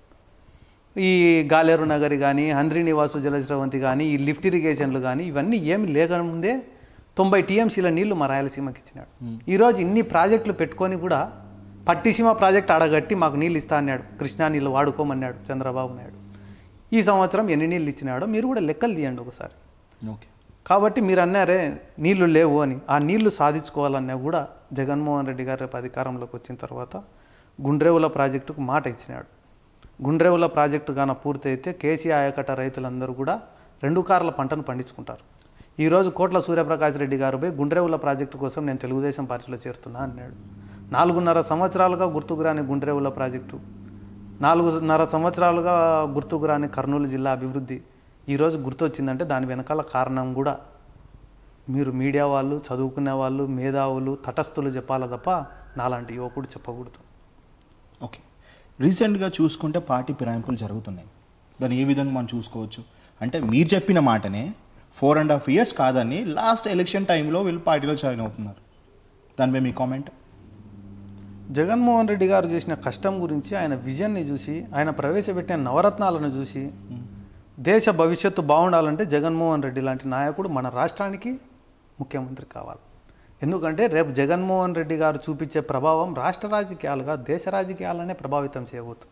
ఈ గాలేరు నగరి కానీ హంద్రి నివాసు జలస్రవంతి కానీ ఈ లిఫ్ట్ ఇరిగేషన్లు కానీ ఇవన్నీ ఏమి లేకముందే తొంభై టీఎంసీల నీళ్లు మా రాయలసీమకి ఇచ్చినాడు ఈరోజు ఇన్ని ప్రాజెక్టులు పెట్టుకొని కూడా పట్టిసీమ ప్రాజెక్ట్ అడగట్టి మాకు నీళ్ళు ఇస్తా అన్నాడు కృష్ణా నీళ్ళు వాడుకోమన్నాడు చంద్రబాబు నాయుడు ఈ సంవత్సరం ఎన్ని నీళ్ళు ఇచ్చినాడో మీరు కూడా లెక్కలు తీయండి ఒకసారి ఓకే కాబట్టి మీరు అన్నారే నీళ్లు లేవు అని ఆ నీళ్లు సాధించుకోవాలన్నా కూడా జగన్మోహన్ రెడ్డి గారు రేపు అధికారంలోకి వచ్చిన తర్వాత గుండ్రేవుల ప్రాజెక్టుకు మాట ఇచ్చినాడు గుండ్రేవుల ప్రాజెక్టు గాన పూర్తయితే కేసీ ఆయకట్ట రైతులందరూ కూడా రెండు కార్ల పంటను పండించుకుంటారు ఈరోజు కోట్ల సూర్యప్రకాష్ రెడ్డి గారు పోయి గుండ్రేవుల ప్రాజెక్టు కోసం నేను తెలుగుదేశం పార్టీలో చేరుతున్నా అన్నాడు నాలుగున్నర సంవత్సరాలుగా గుర్తుకు రాని గుండ్రేవుల ప్రాజెక్టు నాలుగున్నర సంవత్సరాలుగా గుర్తుకు రాని కర్నూలు జిల్లా అభివృద్ధి ఈరోజు గుర్తొచ్చిందంటే దాని వెనకాల కారణం కూడా మీరు మీడియా వాళ్ళు చదువుకునే వాళ్ళు మేధావులు తటస్థులు చెప్పాలా తప్ప నాలాంటి యువకుడు చెప్పకూడదు ఓకే రీసెంట్గా చూసుకుంటే పార్టీ ఫిరాయింపులు జరుగుతున్నాయి దాన్ని ఏ విధంగా మనం చూసుకోవచ్చు అంటే మీరు చెప్పిన మాటనే ఫోర్ అండ్ హాఫ్ ఇయర్స్ కాదని లాస్ట్ ఎలక్షన్ టైంలో వీళ్ళు పార్టీలో జాయిన్ అవుతున్నారు దానిపై మీ కామెంట్ జగన్మోహన్ రెడ్డి గారు చేసిన కష్టం గురించి ఆయన విజన్ని చూసి ఆయన ప్రవేశపెట్టిన నవరత్నాలను చూసి దేశ భవిష్యత్తు బాగుండాలంటే జగన్మోహన్ రెడ్డి లాంటి నాయకుడు మన రాష్ట్రానికి ముఖ్యమంత్రి కావాలి ఎందుకంటే రేపు జగన్మోహన్ రెడ్డి గారు చూపించే ప్రభావం రాష్ట్ర రాజకీయాలుగా దేశ రాజకీయాలనే ప్రభావితం చేయబోతుంది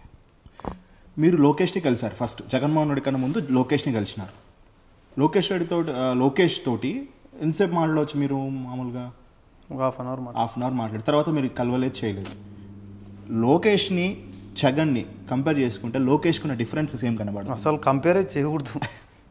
మీరు లోకేష్ని కలిశారు ఫస్ట్ జగన్మోహన్ రెడ్డి కన్నా ముందు లోకేష్ని కలిసినారు లోకేష్ రెడ్డితో లోకేష్ తోటి ఎంతసేపు మాట్లాడవచ్చు మీరు మామూలుగా ఒక హాఫ్ అన్ అవర్ మాట హాఫ్ అన్ అవర్ మాట్లాడి తర్వాత మీరు కలవలేదు చేయలేదు లోకేష్ని జగన్ని కంపేర్ చేసుకుంటే లోకేష్కి ఉన్న డిఫరెన్సెస్ ఏం కనబడదు అసలు కంపేరే చేయకూడదు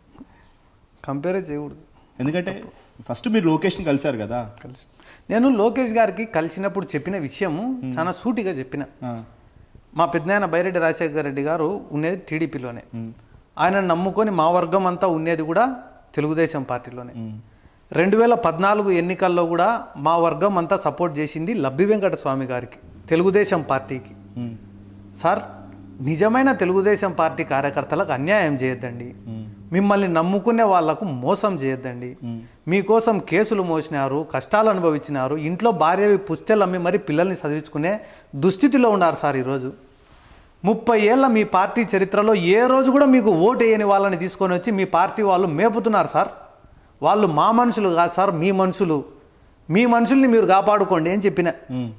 కంపేరే చేయకూడదు ఎందుకంటే ఫస్ట్ మీరు లోకేష్ని కలిశారు కదా కలిసి నేను లోకేష్ గారికి కలిసినప్పుడు చెప్పిన విషయము చాలా సూటిగా చెప్పిన ఆ, మా పెద్దనాయన బైరెడ్డి రాజశేఖర రెడ్డి గారు ఉండేది టీడీపీలోనే ఉమ్, ఆయన నమ్ముకొని మా వర్గం అంతా ఉండేది కూడా తెలుగుదేశం పార్టీలోనే ఉమ్, రెండు వేల పద్నాలుగు ఎన్నికల్లో కూడా మా వర్గం అంతా సపోర్ట్ చేసింది లబ్బి వెంకట స్వామి గారికి తెలుగుదేశం పార్టీకి ఉమ్, సార్ నిజమైన తెలుగుదేశం పార్టీ కార్యకర్తలకు అన్యాయం చేయొద్దండి ఉమ్, మిమ్మల్ని నమ్ముకునే వాళ్లకు మోసం చేయొద్దండి ఉమ్, మీకోసం కేసులు మోసినారు కష్టాలు అనుభవించినారు ఇంట్లో భార్యవి పుస్తెలు అమ్మి మరి పిల్లల్ని చదివించుకునే దుస్థితిలో ఉన్నారు సార్ ఈరోజు ముప్పై ఏళ్ళ మీ పార్టీ చరిత్రలో ఏ రోజు కూడా మీకు ఓటు వేయని వాళ్ళని తీసుకొని వచ్చి మీ పార్టీ వాళ్ళు మేపుతున్నారు సార్ వాళ్ళు మా మనుషులు కాదు సార్ మీ మనుషులు మీ మనుషుల్ని మీరు కాపాడుకోండి అని చెప్పిన ఉమ్.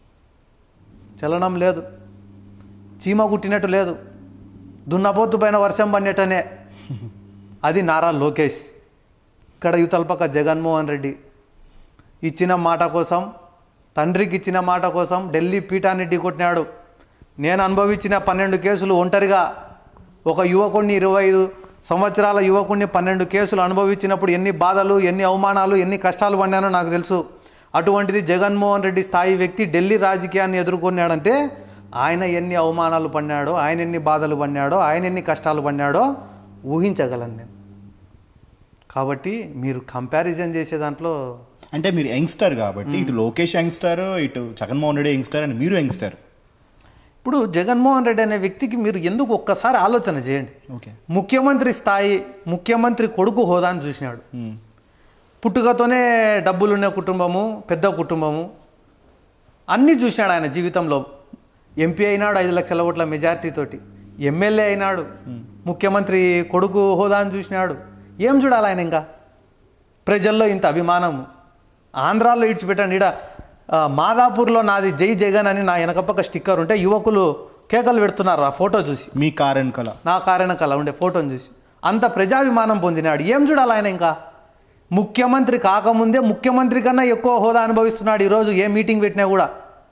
చలనం లేదు చీమ కుట్టినట్టు లేదు దున్నపోతు పైన వర్షం పడినట్టనే అది నారా లోకేష్ ఇక్కడ యువతల పక్క జగన్మోహన్ రెడ్డి ఇచ్చిన మాట కోసం తండ్రికి ఇచ్చిన మాట కోసం ఢిల్లీ పీఠాన్ని ఢీకొట్టినాడు నేను అనుభవించిన పన్నెండు కేసులు ఒంటరిగా ఒక యువకుడిని ఇరవై ఐదు సంవత్సరాల యువకుడిని పన్నెండు కేసులు అనుభవించినప్పుడు ఎన్ని బాధలు ఎన్ని అవమానాలు ఎన్ని కష్టాలు పడినానో నాకు తెలుసు అటువంటిది జగన్మోహన్ రెడ్డి స్థాయి వ్యక్తి ఢిల్లీ రాజకీయాన్ని ఎదుర్కొన్నాడంటే ఆయన ఎన్ని అవమానాలు పడినాడో ఆయన ఎన్ని బాధలు పడినాడో ఆయన ఎన్ని కష్టాలు పడినాడో ఊహించగలను నేను కాబట్టి మీరు కంపారిజన్ చేసే దాంట్లో అంటే మీరు యంగ్స్టర్ కాబట్టి ఇటు లోకేష్ యంగ్స్టర్ ఇటు జగన్మోహన్ రెడ్డి యంగ్స్టర్ అని మీరు యంగ్స్టర్ ఇప్పుడు జగన్మోహన్ రెడ్డి అనే వ్యక్తికి మీరు ఎందుకు ఒక్కసారి ఆలోచన చేయండి ఓకే ముఖ్యమంత్రి స్థాయి ముఖ్యమంత్రి కొడుకు హోదాని చూసినాడు ఉమ్, పుట్టుకతోనే డబ్బులున్న కుటుంబము పెద్ద కుటుంబము అన్నీ చూసినాడు ఆయన జీవితంలో ఎంపీ అయినాడు ఐదు లక్షల ఓట్ల మెజార్టీతోటి ఎమ్మెల్యే అయినాడు ముఖ్యమంత్రి కొడుకు హోదాని చూసినాడు ఏం చూడాలి ఆయన ఇంకా ప్రజల్లో ఇంత అభిమానము ఆంధ్రాలో ఇడిచిపెట్టండి ఈడ ఆ, మాదాపూర్లో నాది జై జగన్ అని నా వెనకపక్క స్టిక్కర్ ఉంటే యువకులు కేకలు పెడుతున్నారు ఆ ఫోటో చూసి మీ కార్ వెనకాల నా కారణ కళ ఉండే ఫోటోని చూసి అంత ప్రజాభిమానం పొందినాడు ఏం చూడాలి ఆయన ఇంకా ముఖ్యమంత్రి కాకముందే ముఖ్యమంత్రి కన్నా ఎక్కువ హోదా అనుభవిస్తున్నాడు ఈరోజు ఏ మీటింగ్ పెట్టినా కూడా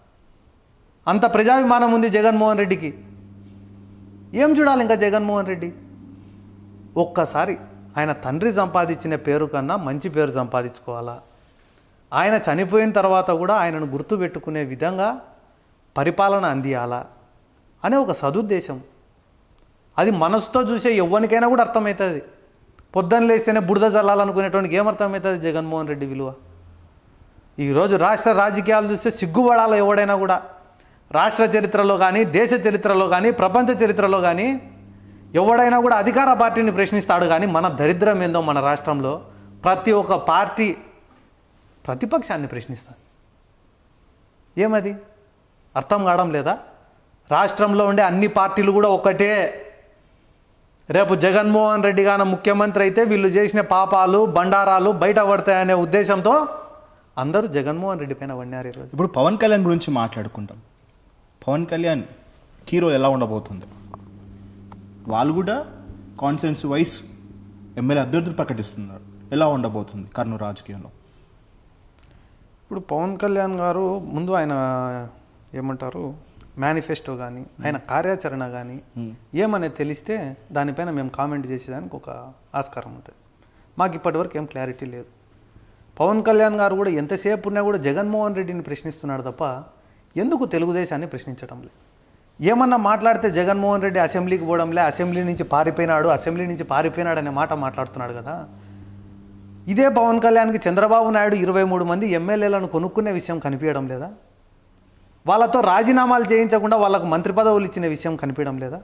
అంత ప్రజాభిమానం ఉంది జగన్మోహన్ రెడ్డికి ఏం చూడాలి ఇంకా జగన్మోహన్ రెడ్డి ఒక్కసారి ఆయన తండ్రి సంపాదించిన పేరు కన్నా మంచి పేరు సంపాదించుకోవాలా ఆయన చనిపోయిన తర్వాత కూడా ఆయనను గుర్తుపెట్టుకునే విధంగా పరిపాలన అందియాలా అనే ఒక సదుద్దేశం అది మనసుతో చూసే ఎవ్వనికైనా కూడా అర్థమవుతుంది పొద్దున్న లేస్తేనే బురద చల్లాలనుకునేటువంటి ఏమర్థమవుతుంది జగన్మోహన్ రెడ్డి విలువ ఈరోజు రాష్ట్ర రాజకీయాలు చూస్తే సిగ్గుపడాలి ఎవడైనా కూడా రాష్ట్ర చరిత్రలో కానీ దేశ చరిత్రలో కానీ ప్రపంచ చరిత్రలో కానీ ఎవడైనా కూడా అధికార పార్టీని ప్రశ్నిస్తాడు కానీ మన దరిద్రం ఏందో మన రాష్ట్రంలో ప్రతి ఒక్క పార్టీ ప్రతిపక్షాన్ని ప్రశ్నిస్తాడు ఏమది అర్థం కావడం లేదా రాష్ట్రంలో ఉండే అన్ని పార్టీలు కూడా ఒక్కటే రేపు జగన్మోహన్ రెడ్డి గాన ముఖ్యమంత్రి అయితే వీళ్ళు చేసిన పాపాలు బండారాలు బయట పడతాయనే ఉద్దేశంతో అందరూ జగన్మోహన్ రెడ్డి పైన పడినారు ఈరోజు ఇప్పుడు పవన్ కళ్యాణ్ గురించి మాట్లాడుకుంటాం పవన్ కళ్యాణ్ హీరో ఎలా ఉండబోతుంది వాళ్ళు కూడా కాన్సెన్స్ వైస్ ఎమ్మెల్యే అభ్యర్థులు ప్రకటిస్తున్నారు ఎలా ఉండబోతుంది కర్నూలు రాజకీయంలో ఇప్పుడు పవన్ కళ్యాణ్ గారు ముందు ఆయన ఏమంటారు మేనిఫెస్టో కానీ ఆయన కార్యాచరణ కానీ Hmm. ఏమనేది తెలిస్తే దానిపైన మేము కామెంట్ చేసేదానికి ఒక ఆస్కారం ఉంటుంది మాకు ఇప్పటివరకు ఏం క్లారిటీ లేదు పవన్ కళ్యాణ్ గారు కూడా ఎంతసేపు ఉన్నా కూడా జగన్మోహన్ రెడ్డిని ప్రశ్నిస్తున్నాడు తప్ప ఎందుకు తెలుగుదేశాన్ని ప్రశ్నించడం లేదు ఏమన్నా మాట్లాడితే జగన్మోహన్ రెడ్డి అసెంబ్లీకి పోవడంలే అసెంబ్లీ నుంచి పారిపోయినాడు అసెంబ్లీ నుంచి పారిపోయినాడు అనే మాట మాట్లాడుతున్నాడు కదా ఇదే పవన్ కళ్యాణ్కి చంద్రబాబు నాయుడు ఇరవై మూడు మంది ఎమ్మెల్యేలను కొనుక్కునే విషయం కనిపించడం లేదా వాళ్ళతో రాజీనామాలు చేయించకుండా వాళ్ళకు మంత్రి పదవులు ఇచ్చిన విషయం కనిపించడం లేదా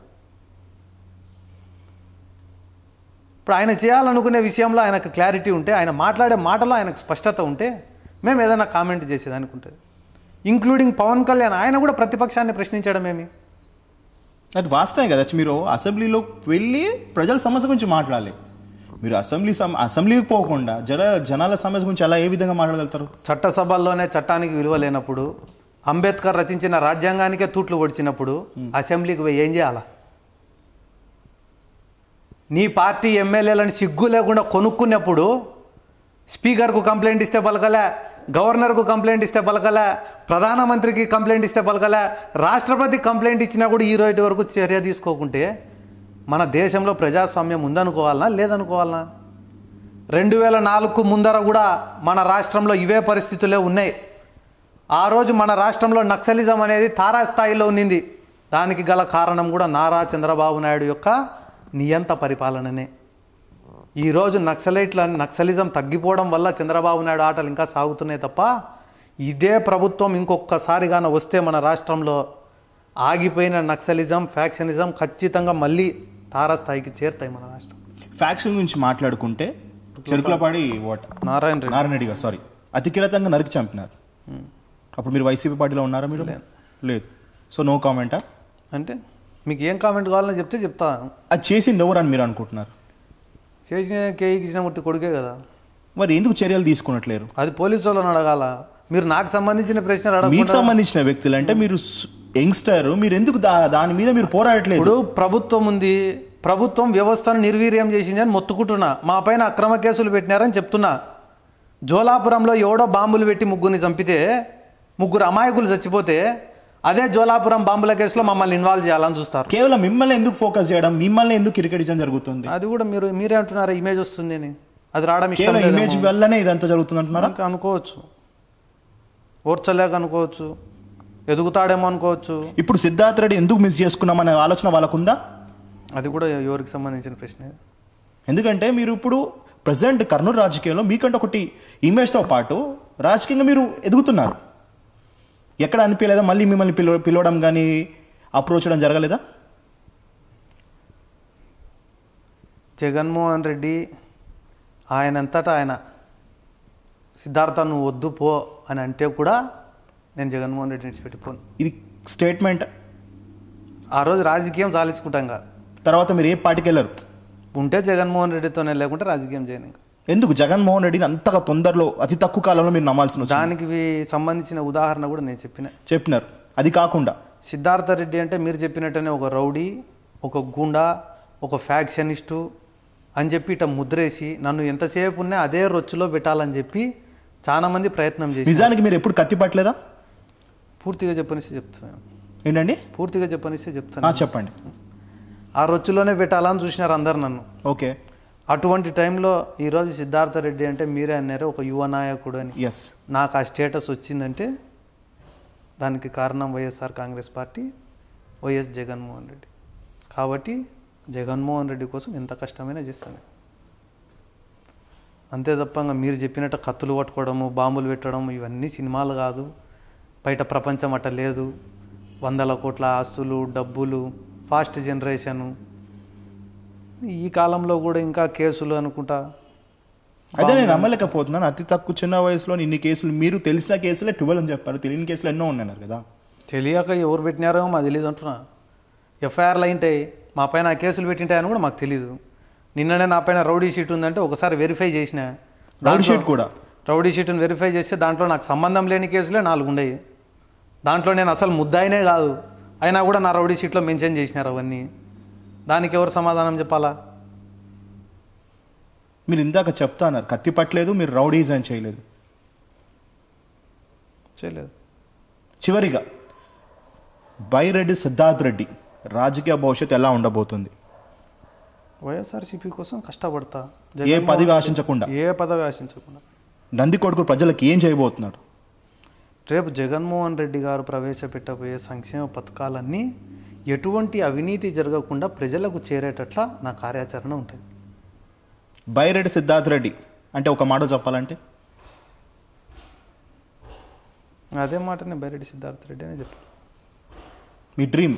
ఇప్పుడు ఆయన చేయాలనుకునే విషయంలో ఆయనకు క్లారిటీ ఉంటే ఆయన మాట్లాడే మాటలో ఆయనకు స్పష్టత ఉంటే మేము ఏదైనా కామెంట్ చేసేదానికి ఉంటుంది ఇంక్లూడింగ్ పవన్ కళ్యాణ్ ఆయన కూడా ప్రతిపక్షాన్ని ప్రశ్నించడం ఏమి అది వాస్తవం కదా మీరు అసెంబ్లీలో వెళ్ళి ప్రజల సమస్య గురించి మాట్లాడాలి మీరు అసెంబ్లీ సమ అసెంబ్లీకి పోకుండా జన జనాల సమస్య గురించి ఎలా ఏ విధంగా మాట్లాడగలుగుతారు చట్టసభల్లోనే చట్టానికి విలువ లేనప్పుడు అంబేద్కర్ రచించిన రాజ్యాంగానికే తూట్లు పొడిచినప్పుడు అసెంబ్లీకి పోయి ఏం చేయాలా నీ పార్టీ ఎమ్మెల్యేలను సిగ్గు లేకుండా కొనుక్కున్నప్పుడు స్పీకర్కు కంప్లైంట్ ఇస్తే పలకలే గవర్నర్కు కంప్లైంట్ ఇస్తే పలకలే ప్రధానమంత్రికి కంప్లైంట్ ఇస్తే పలకలే రాష్ట్రపతికి కంప్లైంట్ ఇచ్చినా కూడా ఈ రోజు వరకు చర్య తీసుకోకుంటే మన దేశంలో ప్రజాస్వామ్యం ఉందనుకోవాలనా లేదనుకోవాలనా రెండు వేల నాలుగుకు ముందర కూడా మన రాష్ట్రంలో ఇవే పరిస్థితులే ఉన్నాయి ఆ రోజు మన రాష్ట్రంలో నక్సలిజం అనేది తారాస్థాయిలో ఉన్నింది దానికి గల కారణం కూడా నారా చంద్రబాబు నాయుడు యొక్క నియంత పరిపాలననే ఈరోజు నక్సలైట్ల నక్సలిజం తగ్గిపోవడం వల్ల చంద్రబాబు నాయుడు ఆటలు ఇంకా సాగుతున్నాయి తప్ప ఇదే ప్రభుత్వం ఇంకొకసారిగాన వస్తే మన రాష్ట్రంలో ఆగిపోయిన నక్సలిజం ఫ్యాక్షనిజం ఖచ్చితంగా మళ్ళీ తారాస్థాయికి చేరుతాయి మన రాష్ట్రం ఫ్యాక్షన్ గురించి మాట్లాడుకుంటే చెరుకులపాడి వాట్ నారాయణ రెడ్డి నారాయణ రెడ్డి గారు సారీ అతికిరతంగా నరికి చంపినారు అప్పుడు మీరు వైసీపీ పార్టీలో ఉన్నారా మీరు లేదు సో నో కామెంటా అంటే మీకు ఏం కామెంట్ కావాలని చెప్తే చెప్తా అది చేసింది ఎవరు అని మీరు అనుకుంటున్నారు చేసిన కేఈ కృష్ణమూర్తి కొడుకే కదా మరి ఎందుకు చర్యలు తీసుకున్నట్లేరు అది పోలీసు వాళ్ళని అడగాల మీరు నాకు సంబంధించిన ప్రశ్న మీకు అడగకుండా సంబంధించిన వ్యక్తులు అంటే మీరు యంగ్స్టర్ మీరు ఎందుకు దా- దాని మీద మీరు పోరాడట్లేదు ఇప్పుడు ప్రభుత్వం ఉంది ప్రభుత్వం వ్యవస్థను నిర్వీర్యం చేసింది అని మొత్తుకుంటున్నా మా పైన అక్రమ కేసులు పెట్టినారని చెప్తున్నా జోలాపురంలో ఎవడో బాంబులు పెట్టి ముగ్గురిని చంపితే ముగ్గురు అమాయకులు చచ్చిపోతే అదే జోలాపురం బాంబుల కేసులో మమ్మల్ని ఇన్వాల్వ్ చేయాలని చూస్తారు కేవలం మిమ్మల్ని ఎందుకు ఫోకస్ చేయడం మిమ్మల్ని ఎందుకు క్రికెటిజం జరుగుతుంది అది కూడా మీరు మీరే అంటున్నారా ఇమేజ్ వస్తుంది అని అది రావడం ఇష్టం కేవలం లేదేమో. ఇమేజ్ వల్లనే ఇదంతా జరుగుతుంది అంటున్నారా అంతే అనుకోవచ్చు ఓర్చలేక అనుకోవచ్చు ఎదుగుతాడేమో అనుకోవచ్చు ఇప్పుడు సిద్ధార్థ రెడ్డి ఎందుకు మిస్ చేసుకున్నామనే ఆలోచన వాళ్ళకుందా అది కూడా ఎవరికి సంబంధించిన ప్రశ్న ఎందుకంటే మీరు ఇప్పుడు ప్రజెంట్ కర్నూలు రాజకీయంలో మీకంటే ఒకటి ఇమేజ్తో పాటు రాజకీయంగా మీరు ఎదుగుతున్నారు ఎక్కడ అనిపించలేదా మళ్ళీ మిమ్మల్ని పిలవ పిలవడం కానీ అప్రోచ్ చేయడం జరగలేదా జగన్మోహన్ రెడ్డి ఆయనంతటా ఆయన సిద్ధార్థ నువ్వు వద్దు పో అని అంటే కూడా నేను జగన్మోహన్ రెడ్డి విడిచిపెట్టిపోను ఇది స్టేట్మెంట్ ఆ రోజు రాజకీయం చాలించుకుంటాం కదా తర్వాత మీరు ఏ పార్టీకి వెళ్ళరు ఉంటే జగన్మోహన్ రెడ్డితోనే లేకుంటే రాజకీయం చేయను ఇంకా ఎందుకు జగన్మోహన్ రెడ్డిని అంతగా తొందరలో అతి తక్కువ కాలంలో మీరు నమ్మాల్సిన వచ్చింది దానికి వి- సంబంధించిన ఉదాహరణ కూడా నేను చెప్పిన చెప్పినారు అది కాకుండా సిద్ధార్థ రెడ్డి అంటే మీరు చెప్పినట్టనే ఒక రౌడీ ఒక గుండా ఒక ఫ్యాక్షనిస్టు అని చెప్పి ఇట ముద్రేసి నన్ను ఎంతసేపు ఉన్నా అదే రొచ్చులో పెట్టాలని చెప్పి చాలా మంది ప్రయత్నం చేసి నిజానికి మీరు ఎప్పుడు కత్తి పట్టలేదా పూర్తిగా చెప్పనిస్తే చెప్తాను ఏంటండి పూర్తిగా చెప్పనిస్తే చెప్తాను ఆ, చెప్పండి ఆ రొచ్చులోనే పెట్టాలని చూసినారు అందరు నన్ను ఓకే అటువంటి టైంలో ఈరోజు సిద్ధార్థ రెడ్డి అంటే మీరే అన్నారు ఒక యువ నాయకుడు అని ఎస్ నాకు ఆ స్టేటస్ వచ్చిందంటే దానికి కారణం వైఎస్ఆర్ కాంగ్రెస్ పార్టీ వైఎస్ జగన్మోహన్ రెడ్డి కాబట్టి జగన్మోహన్ రెడ్డి కోసం ఎంత కష్టమైనా చేస్తాను అంతే తప్ప ఇంకా మీరు చెప్పినట్టు కత్తులు పట్టుకోవడము బాంబులు పెట్టడం ఇవన్నీ సినిమాలు కాదు బయట ప్రపంచం అట్ట లేదు వందల కోట్ల ఆస్తులు డబ్బులు ఫాస్ట్ జనరేషను ఈ కాలంలో కూడా ఇంకా కేసులు అనుకుంటా అదే నేను నమ్మలేకపోతున్నాను అతి తక్కువ చిన్న వయసులో ఇన్ని కేసులు మీరు తెలిసిన కేసులే ట్వెల్వ్ అని చెప్పారు తెలియని కేసులు ఎన్నో ఉన్నాయి కదా తెలియక ఎవరు పెట్టినారో మాకు తెలియదు అంటున్నా ఎఫ్ఐఆర్లు అయింటాయి మా పైన ఆ కేసులు పెట్టింటాయని కూడా మాకు తెలియదు నిన్ననే నా పైన రౌడీ షీట్ ఉందంటే ఒకసారి వెరిఫై చేసిన రౌడీ షీట్ కూడా రౌడీ షీట్ని వెరిఫై చేస్తే దాంట్లో నాకు సంబంధం లేని కేసులే నాలుగు ఉండేవి దాంట్లో నేను అసలు ముద్దాయినే కాదు అయినా కూడా నా రౌడీ షీట్లో మెన్షన్ చేసినారు అవన్నీ దానికి ఎవరు సమాధానం చెప్పాలా మీరు ఇందాక చెప్తాన్నారు కత్తి పట్టలేదు మీరు రౌడీస్ అని చేయలేదు చేయలేదు చివరిగా బైరెడ్డి సిద్ధార్థ్ రెడ్డి రాజకీయ భవిష్యత్తు ఎలా ఉండబోతుంది వైఎస్ఆర్సీపీ కోసం కష్టపడతా ఏ జగన్మోహన్ పదవి ఆశించకుండా ఏ పదవి ఆశించకుండా నంది కొడుకు ప్రజలకు ఏం చేయబోతున్నారు రేపు జగన్మోహన్ రెడ్డి గారు ప్రవేశపెట్టబోయే సంక్షేమ పథకాలన్నీ ఎటువంటి అవినీతి జరగకుండా ప్రజలకు చేరేటట్ల నా కార్యాచరణ ఉంటుంది బైరెడ్డి సిద్ధార్థ్ రెడ్డి అంటే ఒక మాట చెప్పాలంటే అదే మాటనే బైరెడ్డి సిద్ధార్థ రెడ్డి అని చెప్పాను మీ డ్రీమ్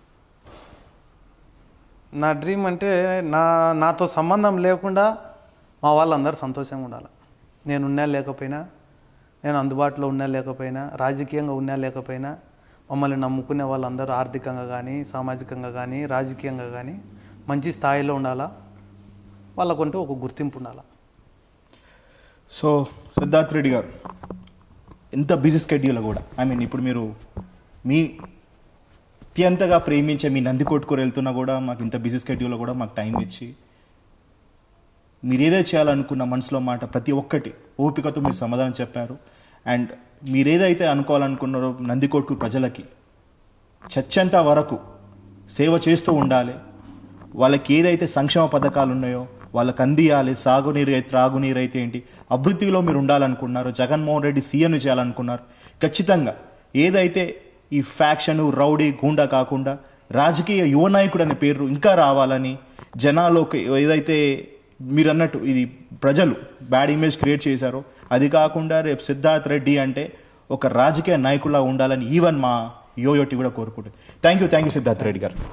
నా డ్రీమ్ అంటే నా నాతో సంబంధం లేకుండా మా వాళ్ళందరూ సంతోషంగా ఉండాలి నేను ఉన్నా లేకపోయినా నేను అందుబాటులో ఉన్నా లేకపోయినా రాజకీయంగా ఉన్నా లేకపోయినా మమ్మల్ని నమ్ముకునే వాళ్ళందరూ ఆర్థికంగా కానీ సామాజికంగా కానీ రాజకీయంగా కానీ మంచి స్థాయిలో ఉండాలా వాళ్ళకంటూ ఒక గుర్తింపు ఉండాలా సో సిద్ధార్థ్ రెడ్డి గారు ఎంత బిజీ స్కెడ్యూల్ కూడా ఐ మీన్ ఇప్పుడు మీరు మీ అత్యంతగా ప్రేమించే మీ నంది కొట్టుకొని వెళ్తున్నా కూడా మాకు ఇంత బిజీ స్కెడ్యూల్లో కూడా మాకు టైం ఇచ్చి మీరు ఏదో చేయాలనుకున్న మనసులో మాట ప్రతి ఒక్కటి ఓపికతో మీరు సమాధానం చెప్పారు అండ్ మీరు ఏదైతే అనుకోవాలనుకున్నారో నందికొట్కు ప్రజలకి చచ్చేంత వరకు సేవ చేస్తూ ఉండాలి వాళ్ళకి ఏదైతే సంక్షేమ పథకాలు ఉన్నాయో వాళ్ళకి అందియాలి సాగునీరు అయితే త్రాగునీరు అయితే ఏంటి అభివృద్ధిలో మీరు ఉండాలనుకున్నారు జగన్మోహన్ రెడ్డి సీఎం చేయాలనుకున్నారు ఖచ్చితంగా ఏదైతే ఈ ఫ్యాక్షన్ రౌడీ గూండా కాకుండా రాజకీయ యువ నాయకుడు అనే పేరు ఇంకా రావాలని జనాల్లోకి ఏదైతే మీరు అన్నట్టు ఇది ప్రజలు బ్యాడ్ ఇమేజ్ క్రియేట్ చేశారు అది కాకుండా రేపు సిద్ధార్థ్ రెడ్డి అంటే ఒక రాజకీయ నాయకులా ఉండాలని ఈవెన్ మా యోయోటి కూడా కోరుకుంటుంది thank you thank you Siddharth Reddy garu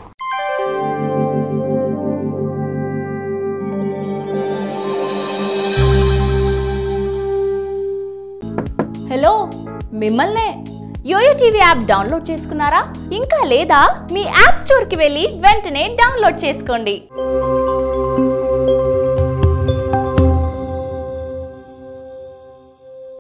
hello మిమ్మల్నే యోయో టీవీ యాప్ డౌన్లోడ్ చేసుకున్నారా ఇంకా లేదా మీ యాప్ స్టోర్కి వెళ్ళి వెంటనే డౌన్లోడ్ చేసుకోండి